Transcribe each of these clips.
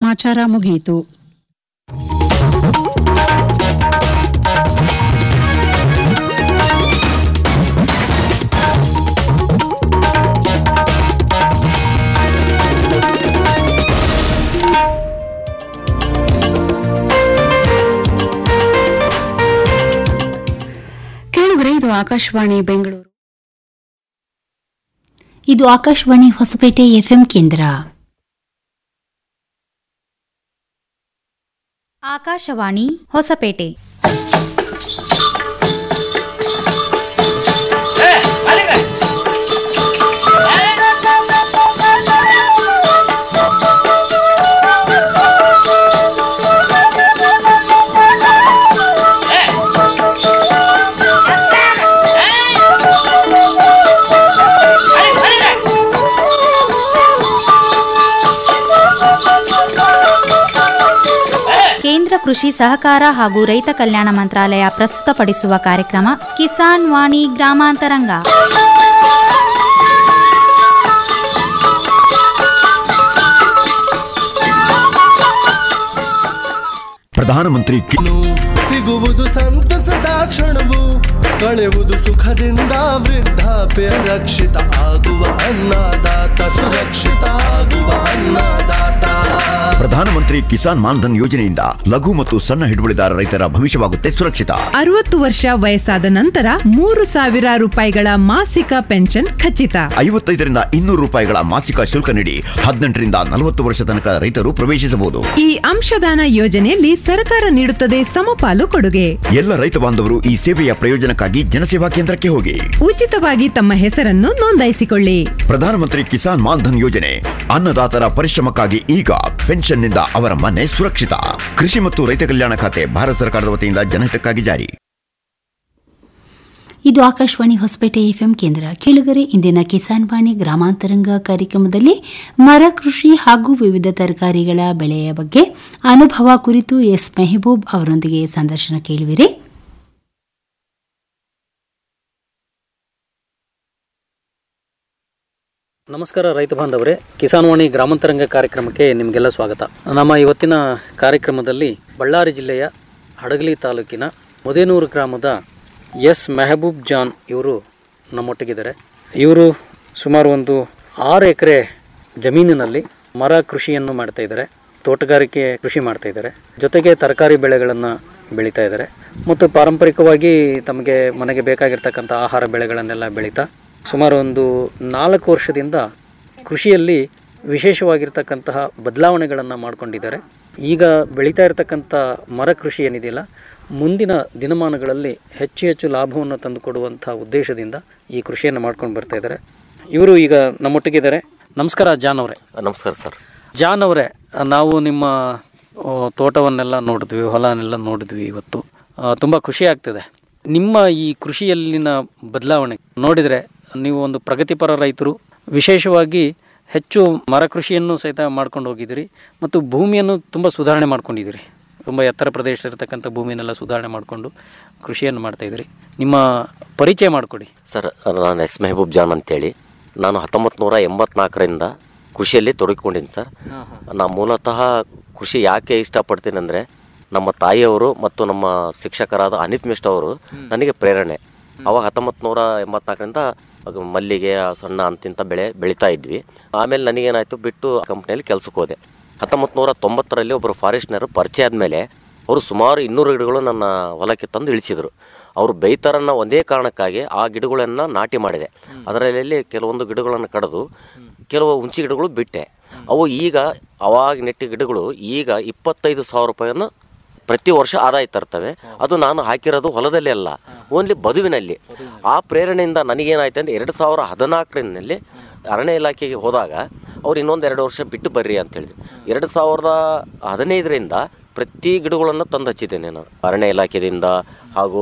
ಸಮಾಚಾರ ಮುಗಿಯಿತು ಕೇಳಿದ್ರೆ ಇದು ಆಕಾಶವಾಣಿ ಬೆಂಗಳೂರು ಇದು ಆಕಾಶವಾಣಿ ಹೊಸಪೇಟೆ ಎಫ್ಎಂ ಕೇಂದ್ರ ಆಕಾಶವಾಣಿ ಹೊಸಪೇಟೆ ಕೇಂದ್ರ ಕೃಷಿ ಸಹಕಾರ ಹಾಗೂ ರೈತ ಕಲ್ಯಾಣ ಮಂತ್ರಾಲಯ ಪ್ರಸ್ತುತಪಡಿಸುವ ಕಾರ್ಯಕ್ರಮ ಕಿಸಾನ್ ವಾಣಿ ಗ್ರಾಮಾಂತರಂಗ ಪ್ರಧಾನಮಂತ್ರಿ ಕಿ- ಸಿಗುವುದು ಸಂತಸದ ಕ್ಷಣವು ಕಳೆಯುವುದು ಸುಖದಿಂದ ವೃದ್ಧಾಪ್ಯ ರಕ್ಷಿತ ಆಗುವ ಅನ್ನದಾತ ಸುರಕ್ಷಿತ ಆಗುವ ಅನ್ನದಾತ ಪ್ರಧಾನಮಂತ್ರಿ ಕಿಸಾನ್ ಮಾನ್ಧನ್ ಯೋಜನೆಯಿಂದ ಲಘು ಮತ್ತು ಸಣ್ಣ ಹಿಡುವಳಿದಾರ ರೈತರ ಭವಿಷ್ಯವಾಗುತ್ತೆ ಸುರಕ್ಷಿತ ಅರವತ್ತು ವರ್ಷ ವಯಸ್ಸಾದ ನಂತರ ಮೂರು ಸಾವಿರ ರೂಪಾಯಿಗಳ ಮಾಸಿಕ ಪೆನ್ಷನ್ ಖಚಿತ ಐವತ್ತೈದರಿಂದ ಇನ್ನೂರು ರೂಪಾಯಿಗಳ ಮಾಸಿಕ ಶುಲ್ಕ ನೀಡಿ ಹದಿನೆಂಟರಿಂದ ನಲವತ್ತು ವರ್ಷ ತನಕ ರೈತರು ಪ್ರವೇಶಿಸಬಹುದು ಈ ಅಂಶದಾನ ಯೋಜನೆಯಲ್ಲಿ ಸರ್ಕಾರ ನೀಡುತ್ತದೆ ಸಮಪಾಲು ಕೊಡುಗೆ ಎಲ್ಲ ರೈತ ಬಾಂಧವರು ಈ ಸೇವೆಯ ಪ್ರಯೋಜನಕ್ಕಾಗಿ ಜನಸೇವಾ ಕೇಂದ್ರಕ್ಕೆ ಹೋಗಿ ಉಚಿತವಾಗಿ ತಮ್ಮ ಹೆಸರನ್ನು ನೋಂದಾಯಿಸಿಕೊಳ್ಳಿ ಪ್ರಧಾನಮಂತ್ರಿ ಕಿಸಾನ್ ಮಾನ್ಧನ್ ಯೋಜನೆ ಅನ್ನದಾತರ ಪರಿಶ್ರಮಕ್ಕಾಗಿ ಈಗ ಪೆನ್ಷನ್ನಿಂದ ಅವರ ಮನೆ ಸುರಕ್ಷಿತ ಕೃಷಿ ಮತ್ತು ರೈತ ಕಲ್ಯಾಣ ಖಾತೆ ಭಾರತ ಸರ್ಕಾರದ ವತಿಯಿಂದ ಜನಹಿತಕ್ಕಾಗಿ ಜಾರಿ ಇದು ಆಕಾಶವಾಣಿ ಹೊಸಪೇಟೆ ಎಫ್ಎಂ ಕೇಂದ್ರ ಕೇಳುಗರೆ ಇಂದಿನ ಕಿಸಾನ್ ವಾಣಿ ಗ್ರಾಮಾಂತರಂಗ ಕಾರ್ಯಕ್ರಮದಲ್ಲಿ ಮರ ಕೃಷಿ ಹಾಗೂ ವಿವಿಧ ತರಕಾರಿಗಳ ಬೆಳೆಯ ಬಗ್ಗೆ ಅನುಭವ ಕುರಿತು ಎಸ್ ಮೆಹಬೂಬ್ ಅವರೊಂದಿಗೆ ಸಂದರ್ಶನ ಕೇಳುವಿರಿ ನಮಸ್ಕಾರ ರೈತ ಬಾಂಧವರೇ ಕಿಸಾನ್ ವಾಣಿ ಗ್ರಾಮಾಂತರಂಗ ಕಾರ್ಯಕ್ರಮಕ್ಕೆ ನಿಮಗೆಲ್ಲ ಸ್ವಾಗತ ನಮ್ಮ ಇವತ್ತಿನ ಕಾರ್ಯಕ್ರಮದಲ್ಲಿ ಬಳ್ಳಾರಿ ಜಿಲ್ಲೆಯ ಹಡಗಲಿ ತಾಲೂಕಿನ ಮುದೇನೂರು ಗ್ರಾಮದ ಎಸ್ ಮೆಹಬೂಬ್ ಜಾನ್ ಇವರು ನಮ್ಮೊಟ್ಟಿಗಿದ್ದಾರೆ ಇವರು ಸುಮಾರು ಒಂದು ಆರು ಎಕರೆ ಜಮೀನಿನಲ್ಲಿ ಮರ ಕೃಷಿಯನ್ನು ಮಾಡ್ತಾ ಇದ್ದಾರೆ ತೋಟಗಾರಿಕೆ ಕೃಷಿ ಮಾಡ್ತಾ ಇದ್ದಾರೆ ಜೊತೆಗೆ ತರಕಾರಿ ಬೆಳೆಗಳನ್ನು ಬೆಳೀತಾ ಇದ್ದಾರೆ ಮತ್ತು ಪಾರಂಪರಿಕವಾಗಿ ತಮಗೆ ಮನೆಗೆ ಬೇಕಾಗಿರ್ತಕ್ಕಂಥ ಆಹಾರ ಬೆಳೆಗಳನ್ನೆಲ್ಲ ಬೆಳೀತಾ ಸುಮಾರು ಒಂದು ನಾಲ್ಕು ವರ್ಷದಿಂದ ಕೃಷಿಯಲ್ಲಿ ವಿಶೇಷವಾಗಿರ್ತಕ್ಕಂತಹ ಬದಲಾವಣೆಗಳನ್ನು ಮಾಡಿಕೊಂಡಿದ್ದಾರೆ ಈಗ ಬೆಳೀತಾ ಇರತಕ್ಕಂಥ ಮರ ಕೃಷಿ ಏನಿದೆಯಲ್ಲ ಮುಂದಿನ ದಿನಮಾನಗಳಲ್ಲಿ ಹೆಚ್ಚು ಹೆಚ್ಚು ಲಾಭವನ್ನು ತಂದುಕೊಡುವಂಥ ಉದ್ದೇಶದಿಂದ ಈ ಕೃಷಿಯನ್ನು ಮಾಡ್ಕೊಂಡು ಬರ್ತಾ ಇದ್ದಾರೆ ಇವರು ಈಗ ನಮ್ಮೊಟ್ಟಿಗಿದ್ದಾರೆ ನಮಸ್ಕಾರ ಜಾನ್ ಅವರೇ ನಮಸ್ಕಾರ ಸರ್ ಜಾನ್ ಅವರೇ ನಾವು ನಿಮ್ಮ ಆ, ತೋಟವನ್ನೆಲ್ಲ ನೋಡಿದ್ವಿ ಹೊಲನೆಲ್ಲ ನೋಡಿದ್ವಿ ಇವತ್ತು ತುಂಬ ಖುಷಿ ಆಗ್ತಿದೆ ನಿಮ್ಮ ಈ ಕೃಷಿಯಲ್ಲಿನ ಬದಲಾವಣೆ ನೋಡಿದರೆ ನೀವು ಒಂದು ಪ್ರಗತಿಪರ ರೈತರು ವಿಶೇಷವಾಗಿ ಹೆಚ್ಚು ಮರ ಕೃಷಿಯನ್ನು ಸಹಿತ ಮಾಡ್ಕೊಂಡು ಹೋಗಿದ್ದೀರಿ ಮತ್ತು ಭೂಮಿಯನ್ನು ತುಂಬ ಸುಧಾರಣೆ ಮಾಡ್ಕೊಂಡಿದ್ದೀರಿ ತುಂಬ ಎತ್ತರ ಪ್ರದೇಶ ಇರತಕ್ಕಂಥ ಭೂಮಿಯನ್ನೆಲ್ಲ ಸುಧಾರಣೆ ಮಾಡಿಕೊಂಡು ಕೃಷಿಯನ್ನು ಮಾಡ್ತಾಯಿದ್ದೀರಿ ನಿಮ್ಮ ಪರಿಚಯ ಮಾಡಿಕೊಡಿ ಸರ್ ನಾನು ಎಸ್ ಮೆಹಬೂಬ್ ಜಾನ್ ಅಂತೇಳಿ ನಾನು ಹತ್ತೊಂಬತ್ತು ನೂರ ಎಂಬತ್ನಾಲ್ಕರಿಂದ ಕೃಷಿಯಲ್ಲಿ ತೊಡಗಿಕೊಂಡಿನಿ ಸರ್ ನಾ ಮೂಲತಃ ಕೃಷಿ ಯಾಕೆ ಇಷ್ಟಪಡ್ತೀನಿ ಅಂದರೆ ನಮ್ಮ ತಾಯಿಯವರು ಮತ್ತು ನಮ್ಮ ಶಿಕ್ಷಕರಾದ ಅನಿಫ್ ಮಿಸ್ಟ್ ಅವರು ನನಗೆ ಪ್ರೇರಣೆ ಅವಾಗ ಹತ್ತೊಂಬತ್ತು ನೂರ ಎಂಬತ್ನಾಲ್ಕರಿಂದ ಅದು ಮಲ್ಲಿಗೆ ಆ ಸಣ್ಣ ಅಂತಿಂತ ಬೆಳೆ ಬೆಳೀತಾ ಇದ್ವಿ ಆಮೇಲೆ ನನಗೇನಾಯಿತು ಬಿಟ್ಟು ಕಂಪ್ನಿಯಲ್ಲಿ ಕೆಲಸಕ್ಕೆ ಹೋದೆ ಹತ್ತೊಂಬತ್ತು ನೂರ ತೊಂಬತ್ತರಲ್ಲಿ ಒಬ್ಬರು ಫಾರೆಸ್ಟ್ನರು ಪರಿಚಯ ಆದಮೇಲೆ ಅವರು ಸುಮಾರು ಇನ್ನೂರು ಗಿಡಗಳು ನನ್ನ ಹೊಲಕ್ಕೆ ತಂದು ಇಳಿಸಿದರು ಅವರು ಬೈತಾರನ್ನ ಒಂದೇ ಕಾರಣಕ್ಕಾಗಿ ಆ ಗಿಡಗಳನ್ನು ನಾಟಿ ಮಾಡಿದೆ ಅದರಲ್ಲಿ ಕೆಲವೊಂದು ಗಿಡಗಳನ್ನು ಕಡಿದು ಕೆಲವು ಹುಂಚಿ ಗಿಡಗಳು ಬಿಟ್ಟೆ ಅವು ಈಗ ಅವಾಗ ನೆಟ್ಟ ಗಿಡಗಳು ಈಗ ಇಪ್ಪತ್ತೈದು ಸಾವಿರ ರೂಪಾಯಿಯನ್ನು ಪ್ರತಿ ವರ್ಷ ಆದಾಯ ತರ್ತವೆ ಅದು ನಾನು ಹಾಕಿರೋದು ಹೊಲದಲ್ಲಿ ಅಲ್ಲ ಓನ್ಲಿ ಬದುವಿನಲ್ಲಿ ಆ ಪ್ರೇರಣೆಯಿಂದ ನನಗೇನಾಯ್ತು ಅಂದರೆ ಎರಡು ಸಾವಿರ ಹದಿನಾಲ್ಕರಲ್ಲಿ ಅರಣ್ಯ ಇಲಾಖೆಗೆ ಹೋದಾಗ ಅವ್ರು ಇನ್ನೊಂದು ಎರಡು ವರ್ಷ ಬಿಟ್ಟು ಬರ್ರಿ ಅಂತ ಹೇಳಿದ್ರು ಎರಡು ಸಾವಿರದ ಹದಿನೈದರಿಂದ ಪ್ರತಿ ಗಿಡಗಳನ್ನು ತಂದು ಹಚ್ಚಿದ್ದೇನೆ ನಾನು ಅರಣ್ಯ ಇಲಾಖೆಯಿಂದ ಹಾಗೂ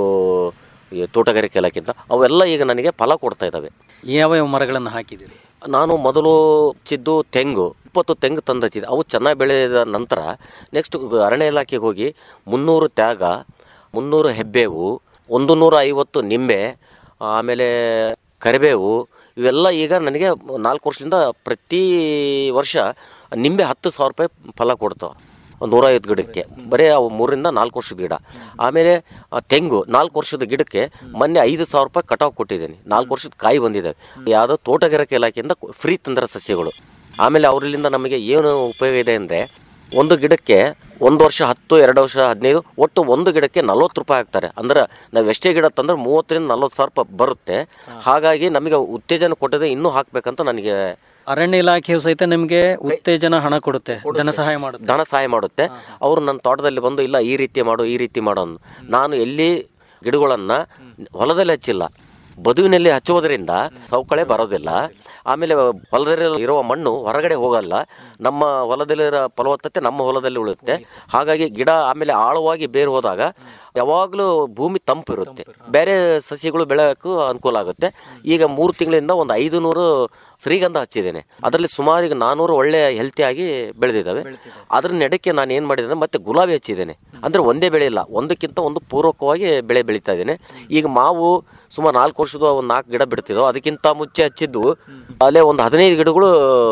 ಈ ತೋಟಗಾರಿಕೆ ಇಲಾಖೆಯಿಂದ ಅವೆಲ್ಲ ಈಗ ನನಗೆ ಫಲ ಕೊಡ್ತಾ ಇದ್ದಾವೆ ಯಾವ ಯಾವ ಮರಗಳನ್ನು ಹಾಕಿದ್ದೀರಿ ನಾನು ಮೊದಲು ಹಚ್ಚಿದ್ದು ತೆಂಗು ಇಪ್ಪತ್ತು ತೆಂಗು ತಂದು ಹಚ್ಚಿದೆ ಅವು ಚೆನ್ನಾಗಿ ಬೆಳೆದ ನಂತರ ನೆಕ್ಸ್ಟ್ ಅರಣ್ಯ ಇಲಾಖೆಗೆ ಹೋಗಿ ಮುನ್ನೂರು ತ್ಯಾಗ ಮುನ್ನೂರು ಹೆಬ್ಬೇವು ಒಂದು ನೂರ ಐವತ್ತು ನಿಂಬೆ ಆಮೇಲೆ ಕರಿಬೇವು ಇವೆಲ್ಲ ಈಗ ನನಗೆ ನಾಲ್ಕು ವರ್ಷದಿಂದ ಪ್ರತಿ ವರ್ಷ ನಿಂಬೆ ಹತ್ತು ಸಾವಿರ ರೂಪಾಯಿ ಫಲ ಕೊಡ್ತಾವೆ ಒಂದು ನೂರೈವತ್ತು ಗಿಡಕ್ಕೆ ಬರೀ ಅವು ಮೂರರಿಂದ ನಾಲ್ಕು ವರ್ಷದ ಗಿಡ ಆಮೇಲೆ ಆ, ತೆಂಗು ನಾಲ್ಕು ವರ್ಷದ ಗಿಡಕ್ಕೆ ಮೊನ್ನೆ ಐದು ಸಾವಿರ ರೂಪಾಯಿ ಕಟಾವು ಕೊಟ್ಟಿದ್ದೀನಿ ನಾಲ್ಕು ವರ್ಷದ ಕಾಯಿ ಬಂದಿದ್ದಾವೆ ಯಾವುದೋ ತೋಟಗಾರಿಕೆ ಇಲಾಖೆಯಿಂದ ಫ್ರೀ ತಂದ್ರ ಸಸ್ಯಗಳು ಆಮೇಲೆ ಅವರಿಂದ ನಮಗೆ ಏನು ಉಪಯೋಗ ಇದೆ ಅಂದರೆ ಒಂದು ಗಿಡಕ್ಕೆ ಒಂದು ವರ್ಷ ಹತ್ತು ಎರಡು ವರ್ಷ ಹದಿನೈದು ಒಟ್ಟು ಒಂದು ಗಿಡಕ್ಕೆ ನಲ್ವತ್ತು ರೂಪಾಯಿ ಹಾಕ್ತಾರೆ ಅಂದ್ರೆ ನಾವು ಎಷ್ಟೇ ಗಿಡ ತಂದ್ರೆ ಮೂವತ್ತರಿಂದ ನಲ್ವತ್ತು ಸಾವಿರ ರೂಪಾಯಿ ಬರುತ್ತೆ ಹಾಗಾಗಿ ನಮಗೆ ಉತ್ತೇಜನ ಕೊಟ್ಟದೆ ಇನ್ನೂ ಹಾಕ್ಬೇಕಂತ ನನಗೆ ಅರಣ್ಯ ಇಲಾಖೆಯು ಸಹಿತ ನಿಮಗೆ ಉತ್ತೇಜನ ಹಣ ಕೊಡುತ್ತೆ ಧನ ಸಹಾಯ ಮಾಡುತ್ತೆ ಧನ ಸಹಾಯ ಮಾಡುತ್ತೆ ಅವರು ನನ್ನ ತೋಟದಲ್ಲಿ ಬಂದು ಇಲ್ಲ ಈ ರೀತಿ ಮಾಡು ಈ ರೀತಿ ಮಾಡು ಅಂದು ನಾನು ಎಲ್ಲಿ ಗಿಡಗಳನ್ನು ಹೊಲದಲ್ಲಿ ಹಚ್ಚಿಲ್ಲ ಬದುವಿನಲ್ಲಿ ಹಚ್ಚುವುದರಿಂದ ಸೌಕಳೆ ಬರೋದಿಲ್ಲ ಆಮೇಲೆ ಹೊಲದಲ್ಲಿ ಇರುವ ಮಣ್ಣು ಹೊರಗಡೆ ಹೋಗಲ್ಲ ನಮ್ಮ ಹೊಲದಲ್ಲಿರೋ ಫಲವತ್ತತೆ ನಮ್ಮ ಹೊಲದಲ್ಲಿ ಉಳಿಯುತ್ತೆ ಹಾಗಾಗಿ ಗಿಡ ಆಮೇಲೆ ಆಳವಾಗಿ ಬೇರು ಹೋದಾಗ ಯಾವಾಗಲೂ ಭೂಮಿ ತಂಪು ಇರುತ್ತೆ ಬೇರೆ ಸಸ್ಯಗಳು ಬೆಳೆಯೋಕ್ಕೂ ಅನುಕೂಲ ಆಗುತ್ತೆ ಈಗ ಮೂರು ತಿಂಗಳಿಂದ ಒಂದು ಐದು ನೂರು ಶ್ರೀಗಂಧ ಹಚ್ಚಿದ್ದೇನೆ ಅದರಲ್ಲಿ ಸುಮಾರು ಈಗ ನಾನೂರು ಒಳ್ಳೆ ಹೆಲ್ತಿಯಾಗಿ ಬೆಳೆದಿದ್ದಾವೆ ಅದ್ರ ನೆಡಕ್ಕೆ ನಾನು ಏನು ಮಾಡಿದ್ದೇನೆ ಮತ್ತೆ ಗುಲಾಬಿ ಹಚ್ಚಿದ್ದೇನೆ ಅಂದರೆ ಒಂದೇ ಬೆಳೆ ಇಲ್ಲ ಒಂದಕ್ಕಿಂತ ಒಂದು ಪೂರ್ವಕವಾಗಿ ಬೆಳೆ ಬೆಳೀತಾ ಇದ್ದೇನೆ ಈಗ ಮಾವು ಸುಮಾರು ನಾಲ್ಕು ವರ್ಷದ ಒಂದು ನಾಲ್ಕು ಗಿಡ ಬಿಡ್ತಿದ್ದವು ಅದಕ್ಕಿಂತ ಮುಂಚೆ ಹಚ್ಚಿದ್ದು ಅಲ್ಲೇ ಒಂದು ಹದಿನೈದು ಗಿಡಗಳು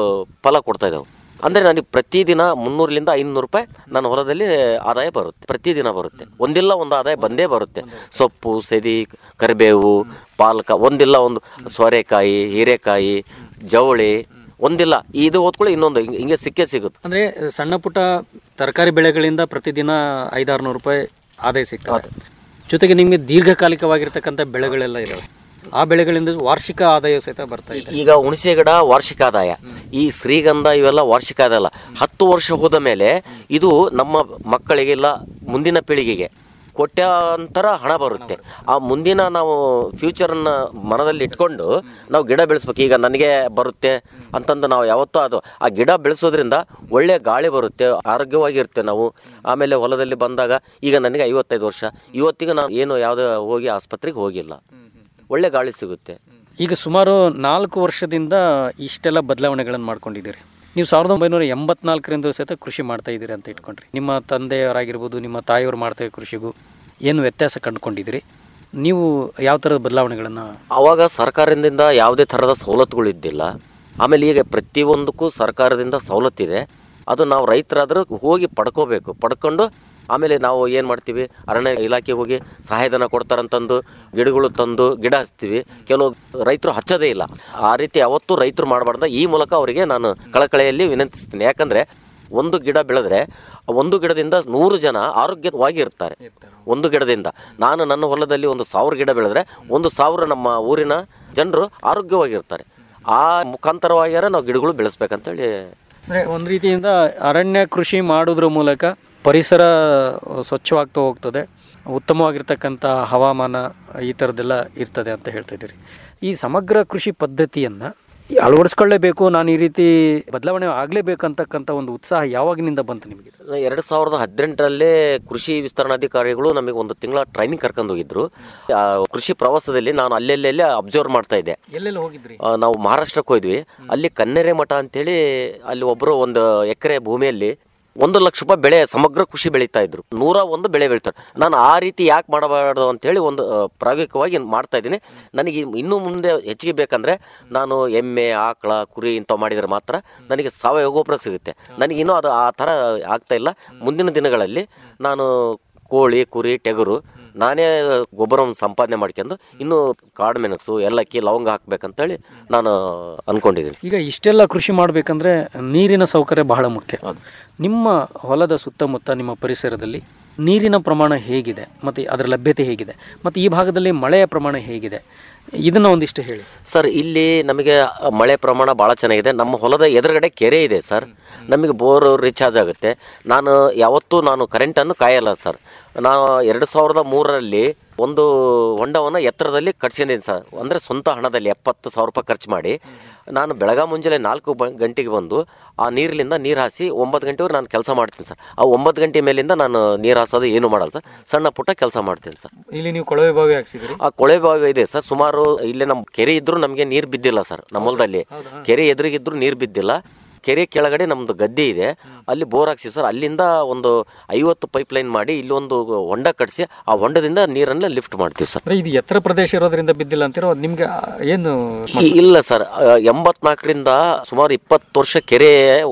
ಫಲ ಕೊಡ್ತಾ ಇದ್ದಾವೆ ಅಂದರೆ ನನಗೆ ಪ್ರತಿದಿನ ಮುನ್ನೂರರಿಂದ ಐನೂರು ರೂಪಾಯಿ ನನ್ನ ಹೊಲದಲ್ಲಿ ಆದಾಯ ಬರುತ್ತೆ ಪ್ರತಿದಿನ ಬರುತ್ತೆ ಒಂದಿಲ್ಲ ಒಂದು ಆದಾಯ ಬಂದೇ ಬರುತ್ತೆ ಸೊಪ್ಪು ಸೆದಿ ಕರಿಬೇವು ಪಾಲಕ ಒಂದಿಲ್ಲ ಒಂದು ಸೋರೆಕಾಯಿ ಹೀರೆಕಾಯಿ ಜವಳಿ ಒಂದಿಲ್ಲ ಇದು ಓದ್ಕೊಳ್ಳಿ ಇನ್ನೊಂದು ಹಿಂಗೆ ಹಿಂಗೆ ಸಿಕ್ಕೇ ಸಿಗುತ್ತೆ ಅಂದ್ರೆ ಸಣ್ಣ ಪುಟ್ಟ ತರಕಾರಿ ಬೆಳೆಗಳಿಂದ ಪ್ರತಿದಿನ ಐದಾರು ನೂರು ರೂಪಾಯಿ ಆದಾಯ ಸಿಗ್ತದೆ ಜೊತೆಗೆ ನಿಮಗೆ ದೀರ್ಘಕಾಲಿಕವಾಗಿರ್ತಕ್ಕಂಥ ಬೆಳೆಗಳೆಲ್ಲ ಇದಾವೆ ಆ ಬೆಳೆಗಳಿಂದ ವಾರ್ಷಿಕ ಆದಾಯ ಸಹಿತ ಬರ್ತಾ ಇದೆ ಈಗ ಹುಣಸೆ ಗಿಡ ವಾರ್ಷಿಕ ಆದಾಯ ಈ ಶ್ರೀಗಂಧ ಇವೆಲ್ಲ ವಾರ್ಷಿಕ ಆದಾಯ ಅಲ್ಲ ಹತ್ತು ವರ್ಷ ಹೋದ ಮೇಲೆ ಇದು ನಮ್ಮ ಮಕ್ಕಳಿಗೆಲ್ಲ ಮುಂದಿನ ಪೀಳಿಗೆಗೆ ಕೊಟ್ಟಾಂತರ ಹಣ ಬರುತ್ತೆ ಆ ಮುಂದಿನ ನಾವು ಫ್ಯೂಚರನ್ನ ಮನದಲ್ಲಿ ಇಟ್ಕೊಂಡು ನಾವು ಗಿಡ ಬೆಳೆಸ್ಬೇಕು ಈಗ ನನಗೆ ಬರುತ್ತೆ ಅಂತಂದು ನಾವು ಯಾವತ್ತೂ ಅದು ಆ ಗಿಡ ಬೆಳೆಸೋದ್ರಿಂದ ಒಳ್ಳೆ ಗಾಳಿ ಬರುತ್ತೆ ಆರೋಗ್ಯವಾಗಿರುತ್ತೆ ನಾವು ಆಮೇಲೆ ಹೊಲದಲ್ಲಿ ಬಂದಾಗ ಈಗ ನನಗೆ ಐವತ್ತೈದು ವರ್ಷ ಇವತ್ತಿಗೆ ನಾನು ಏನು ಯಾವುದೇ ಹೋಗಿ ಆಸ್ಪತ್ರೆಗೆ ಹೋಗಿಲ್ಲ ಒಳ್ಳೆ ಗಾಳಿ ಸಿಗುತ್ತೆ ಈಗ ಸುಮಾರು ನಾಲ್ಕು ವರ್ಷದಿಂದ ಇಷ್ಟೆಲ್ಲ ಬದಲಾವಣೆಗಳನ್ನು ಮಾಡ್ಕೊಂಡಿದ್ದೀರಿ ನೀವು ಸಾವಿರದ ಒಂಬೈನೂರ ಎಂಬತ್ನಾಲ್ಕರಿಂದ ಸಹಿತ ಕೃಷಿ ಮಾಡ್ತಾ ಇದ್ದೀರಿ ಅಂತ ಇಟ್ಕೊಂಡ್ರಿ ನಿಮ್ಮ ತಂದೆಯವರಾಗಿರ್ಬೋದು ನಿಮ್ಮ ತಾಯಿಯವರು ಮಾಡ್ತಾ ಇರೋ ಕೃಷಿಗೂ ಏನು ವ್ಯತ್ಯಾಸ ಕಂಡುಕೊಂಡಿದ್ದೀರಿ ನೀವು ಯಾವ ಥರದ ಬದಲಾವಣೆಗಳನ್ನು ಅವಾಗ ಸರ್ಕಾರದಿಂದ ಯಾವುದೇ ಥರದ ಸವಲತ್ತುಗಳು ಇದ್ದಿಲ್ಲ ಆಮೇಲೆ ಈಗ ಪ್ರತಿಯೊಂದಕ್ಕೂ ಸರ್ಕಾರದಿಂದ ಸವಲತ್ತಿದೆ ಅದು ನಾವು ರೈತರಾದರೂ ಹೋಗಿ ಪಡ್ಕೋಬೇಕು ಪಡ್ಕೊಂಡು ಆಮೇಲೆ ನಾವು ಏನು ಮಾಡ್ತೀವಿ ಅರಣ್ಯ ಇಲಾಖೆಗೆ ಹೋಗಿ ಸಹಾಯಧನ ಕೊಡ್ತಾರಂತಂದು ಗಿಡಗಳು ತಂದು ಗಿಡ ಹಚ್ತೀವಿ ಕೆಲವು ರೈತರು ಹಚ್ಚೋದೇ ಇಲ್ಲ ಆ ರೀತಿ ಯಾವತ್ತೂ ರೈತರು ಮಾಡಬಾರ್ದು ಈ ಮೂಲಕ ಅವರಿಗೆ ನಾನು ಕಳಕಳೆಯಲ್ಲಿ ವಿನಂತಿಸ್ತೀನಿ ಯಾಕಂದರೆ ಒಂದು ಗಿಡ ಬೆಳೆದ್ರೆ ಒಂದು ಗಿಡದಿಂದ ನೂರು ಜನ ಆರೋಗ್ಯವಾಗಿ ಇರ್ತಾರೆ ಒಂದು ಗಿಡದಿಂದ ನಾನು ನನ್ನ ಹೊಲದಲ್ಲಿ ಒಂದು ಸಾವಿರ ಗಿಡ ಬೆಳೆದ್ರೆ ಒಂದು ಸಾವಿರ ನಮ್ಮ ಊರಿನ ಜನರು ಆರೋಗ್ಯವಾಗಿರ್ತಾರೆ ಆ ಮುಖಾಂತರವಾಗಿಯಾರ ನಾವು ಗಿಡಗಳು ಬೆಳೆಸ್ಬೇಕಂತೇಳಿ ಅಂದರೆ ಒಂದು ರೀತಿಯಿಂದ ಅರಣ್ಯ ಕೃಷಿ ಮಾಡೋದ್ರ ಮೂಲಕ ಪರಿಸರ ಸ್ವಚ್ಛವಾಗ್ತಾ ಹೋಗ್ತದೆ ಉತ್ತಮವಾಗಿರ್ತಕ್ಕಂಥ ಹವಾಮಾನ ಈ ಥರದ್ದೆಲ್ಲ ಇರ್ತದೆ ಅಂತ ಹೇಳ್ತಾ ಇದ್ದೀರಿ ಈ ಸಮಗ್ರ ಕೃಷಿ ಪದ್ಧತಿಯನ್ನು ಅಳವಡಿಸ್ಕೊಳ್ಳೇಬೇಕು ನಾನು ಈ ರೀತಿ ಬದಲಾವಣೆ ಆಗಲೇಬೇಕಂತಕ್ಕಂಥ ಒಂದು ಉತ್ಸಾಹ ಯಾವಾಗಿನಿಂದ ಬಂತು ನಿಮಗೆ ಎರಡು ಸಾವಿರದ ಹದಿನೆಂಟರಲ್ಲೇ ಕೃಷಿ ವಿಸ್ತರಣಾಧಿಕಾರಿಗಳು ನಮಗೆ ಒಂದು ತಿಂಗಳ ಟ್ರೈನಿಂಗ್ ಕರ್ಕೊಂಡು ಹೋಗಿದ್ರು ಆ ಕೃಷಿ ಪ್ರವಾಸದಲ್ಲಿ ನಾನು ಅಲ್ಲೆಲ್ಲೆಲ್ಲೇ ಅಬ್ಸರ್ವ್ ಮಾಡ್ತಾ ಇದ್ದೆ ಎಲ್ಲೆಲ್ಲಿ ಹೋಗಿದ್ರಿ ಆ, ನಾವು ಮಹಾರಾಷ್ಟ್ರಕ್ಕೆ ಹೋದ್ವಿ ಅಲ್ಲಿ ಕನ್ನೆರೆ ಮಠ ಅಂತೇಳಿ ಅಲ್ಲಿ ಒಬ್ಬರು ಒಂದು ಎಕರೆ ಭೂಮಿಯಲ್ಲಿ ಒಂದು ಲಕ್ಷ ರೂಪಾಯಿ ಬೆಳೆ ಸಮಗ್ರ ಕೃಷಿ ಬೆಳೀತಾ ಇದ್ರು ನೂರ ಒಂದು ಬೆಳೆ ಬೆಳಿತಾರೆ ನಾನು ಆ ರೀತಿ ಯಾಕೆ ಮಾಡಬಾರ್ದು ಅಂತೇಳಿ ಒಂದು ಆ, ಪ್ರಾಯೋಗಿಕವಾಗಿ ಮಾಡ್ತಾ ಇದ್ದೀನಿ ನನಗೆ ಇನ್ನೂ ಮುಂದೆ ಹೆಚ್ಚಿಗೆ ಬೇಕಂದ್ರೆ ನಾನು ಎಮ್ಮೆ ಆಕಳ ಕುರಿ ಇಂಥವು ಮಾಡಿದರೆ ಮಾತ್ರ ನನಗೆ ಸಾವಯವ ಗೊಬ್ಬರ ಸಿಗುತ್ತೆ ನನಗೆ ಇನ್ನೂ ಅದು ಆ ಥರ ಆಗ್ತಾ ಇಲ್ಲ ಮುಂದಿನ ದಿನಗಳಲ್ಲಿ ನಾನು ಕೋಳಿ ಕುರಿ ಟೆಗರು ನಾನೇ ಗೊಬ್ಬರವನ್ನು ಸಂಪಾದನೆ ಮಾಡ್ಕೊಂಡು ಇನ್ನು ಕಾಡು ಮೆಣಸು ಏಲಕ್ಕಿ ಲವಂಗ ಹಾಕ್ಬೇಕಂತೇಳಿ ನಾನು ಅನ್ಕೊಂಡಿದ್ದೀನಿ ಈಗ ಇಷ್ಟೆಲ್ಲ ಕೃಷಿ ಮಾಡಬೇಕಂದ್ರೆ ನೀರಿನ ಸೌಕರ್ಯ ಬಹಳ ಮುಖ್ಯ ನಿಮ್ಮ ಹೊಲದ ಸುತ್ತಮುತ್ತ ನಿಮ್ಮ ಪರಿಸರದಲ್ಲಿ ನೀರಿನ ಪ್ರಮಾಣ ಹೇಗಿದೆ ಮತ್ತು ಅದರ ಲಭ್ಯತೆ ಹೇಗಿದೆ ಮತ್ತು ಈ ಭಾಗದಲ್ಲಿ ಮಳೆಯ ಪ್ರಮಾಣ ಹೇಗಿದೆ ಇದನ್ನು ಒಂದಿಷ್ಟು ಹೇಳಿ ಸರ್ ಇಲ್ಲಿ ನಮಗೆ ಮಳೆ ಪ್ರಮಾಣ ಭಾಳ ಚೆನ್ನಾಗಿದೆ ನಮ್ಮ ಹೊಲದ ಎದುರುಗಡೆ ಕೆರೆ ಇದೆ ಸರ್ ನಮಗೆ ಬೋರ್ ರೀಚಾರ್ಜ್ ಆಗುತ್ತೆ ನಾನು ಯಾವತ್ತೂ ನಾನು ಕರೆಂಟನ್ನು ಕಾಯಲ್ಲ ಸರ್ ನಾನು ಎರಡು ಸಾವಿರದ ಮೂರರಲ್ಲಿ ಒಂದು ಹೊಂಡವನ್ನು ಎತ್ತರದಲ್ಲಿ ಕಟ್ಸ್ಕೊಂಡಿದ್ದೀನಿ ಸರ್ ಅಂದರೆ ಸ್ವಂತ ಹಣದಲ್ಲಿ ಎಪ್ಪತ್ತು ಸಾವಿರ ರೂಪಾಯಿ ಖರ್ಚು ಮಾಡಿ ನಾನು ಬೆಳಗ್ಗೆ ಮುಂಜಾನೆ ನಾಲ್ಕು ಬ ಗಂಟೆಗೆ ಬಂದು ಆ ನೀರಿನಿಂದ ನೀರು ಹಾಸಿ ಒಂಬತ್ತು ಗಂಟೆವರೆಗೆ ನಾನು ಕೆಲಸ ಮಾಡ್ತೀನಿ ಸರ್ ಆ ಒಂಬತ್ತು ಗಂಟೆ ಮೇಲಿಂದ ನಾನು ನೀರು ಹಾಸೋದು ಏನು ಮಾಡಲ್ಲ ಸರ್ ಸಣ್ಣ ಪುಟ್ಟ ಕೆಲಸ ಮಾಡ್ತೀನಿ ಸರ್ ಇಲ್ಲಿ ನೀವು ಕೊಳವೆ ಬಾವಿ ಹಾಕ್ಸಿದ್ರಿ ಆ ಕೊಳೆ ಭಾಗ ಇದೆ ಸರ್ ಸುಮಾರು ಇಲ್ಲಿ ನಮ್ಮ ಕೆರೆ ಇದ್ರೂ ನಮಗೆ ನೀರು ಬಿದ್ದಿಲ್ಲ ಸರ್ ನಮ್ಮ ಹೊಲದಲ್ಲಿ ಕೆರೆ ಎದುರಿಗಿದ್ರು ನೀರು ಬಿದ್ದಿಲ್ಲ ಕೆರೆ ಕೆಳಗಡೆ ನಮ್ದು ಗದ್ದೆ ಇದೆ ಅಲ್ಲಿ ಬೋರ್ ಹಾಕ್ಸಿ ಸರ್ ಅಲ್ಲಿಂದ ಒಂದು ಐವತ್ತು ಪೈಪ್ ಲೈನ್ ಮಾಡಿ ಇಲ್ಲಿ ಒಂದು ಹೊಂಡ ಕಟ್ಸಿ ಆ ಹೊಂಡದಿಂದ ನೀರನ್ನ ಲಿಫ್ಟ್ ಮಾಡ್ತೀವಿ ಸರ್ ಅಂದ್ರೆ ಇದು ಎತ್ತರ ಪ್ರದೇಶ ಇರೋದ್ರಿಂದ ಬಿದ್ದಿಲ್ಲ ಅಂತಿರೋ ನಿಮ್ಗೆ ಆ, ಏನು ಇ- ಇಲ್ಲ ಸರ್ ಎಂಬತ್ನಾಲ್ಕರಿಂದ ಸುಮಾರು ಇಪ್ಪತ್ತು ವರ್ಷ ಕೆರೆ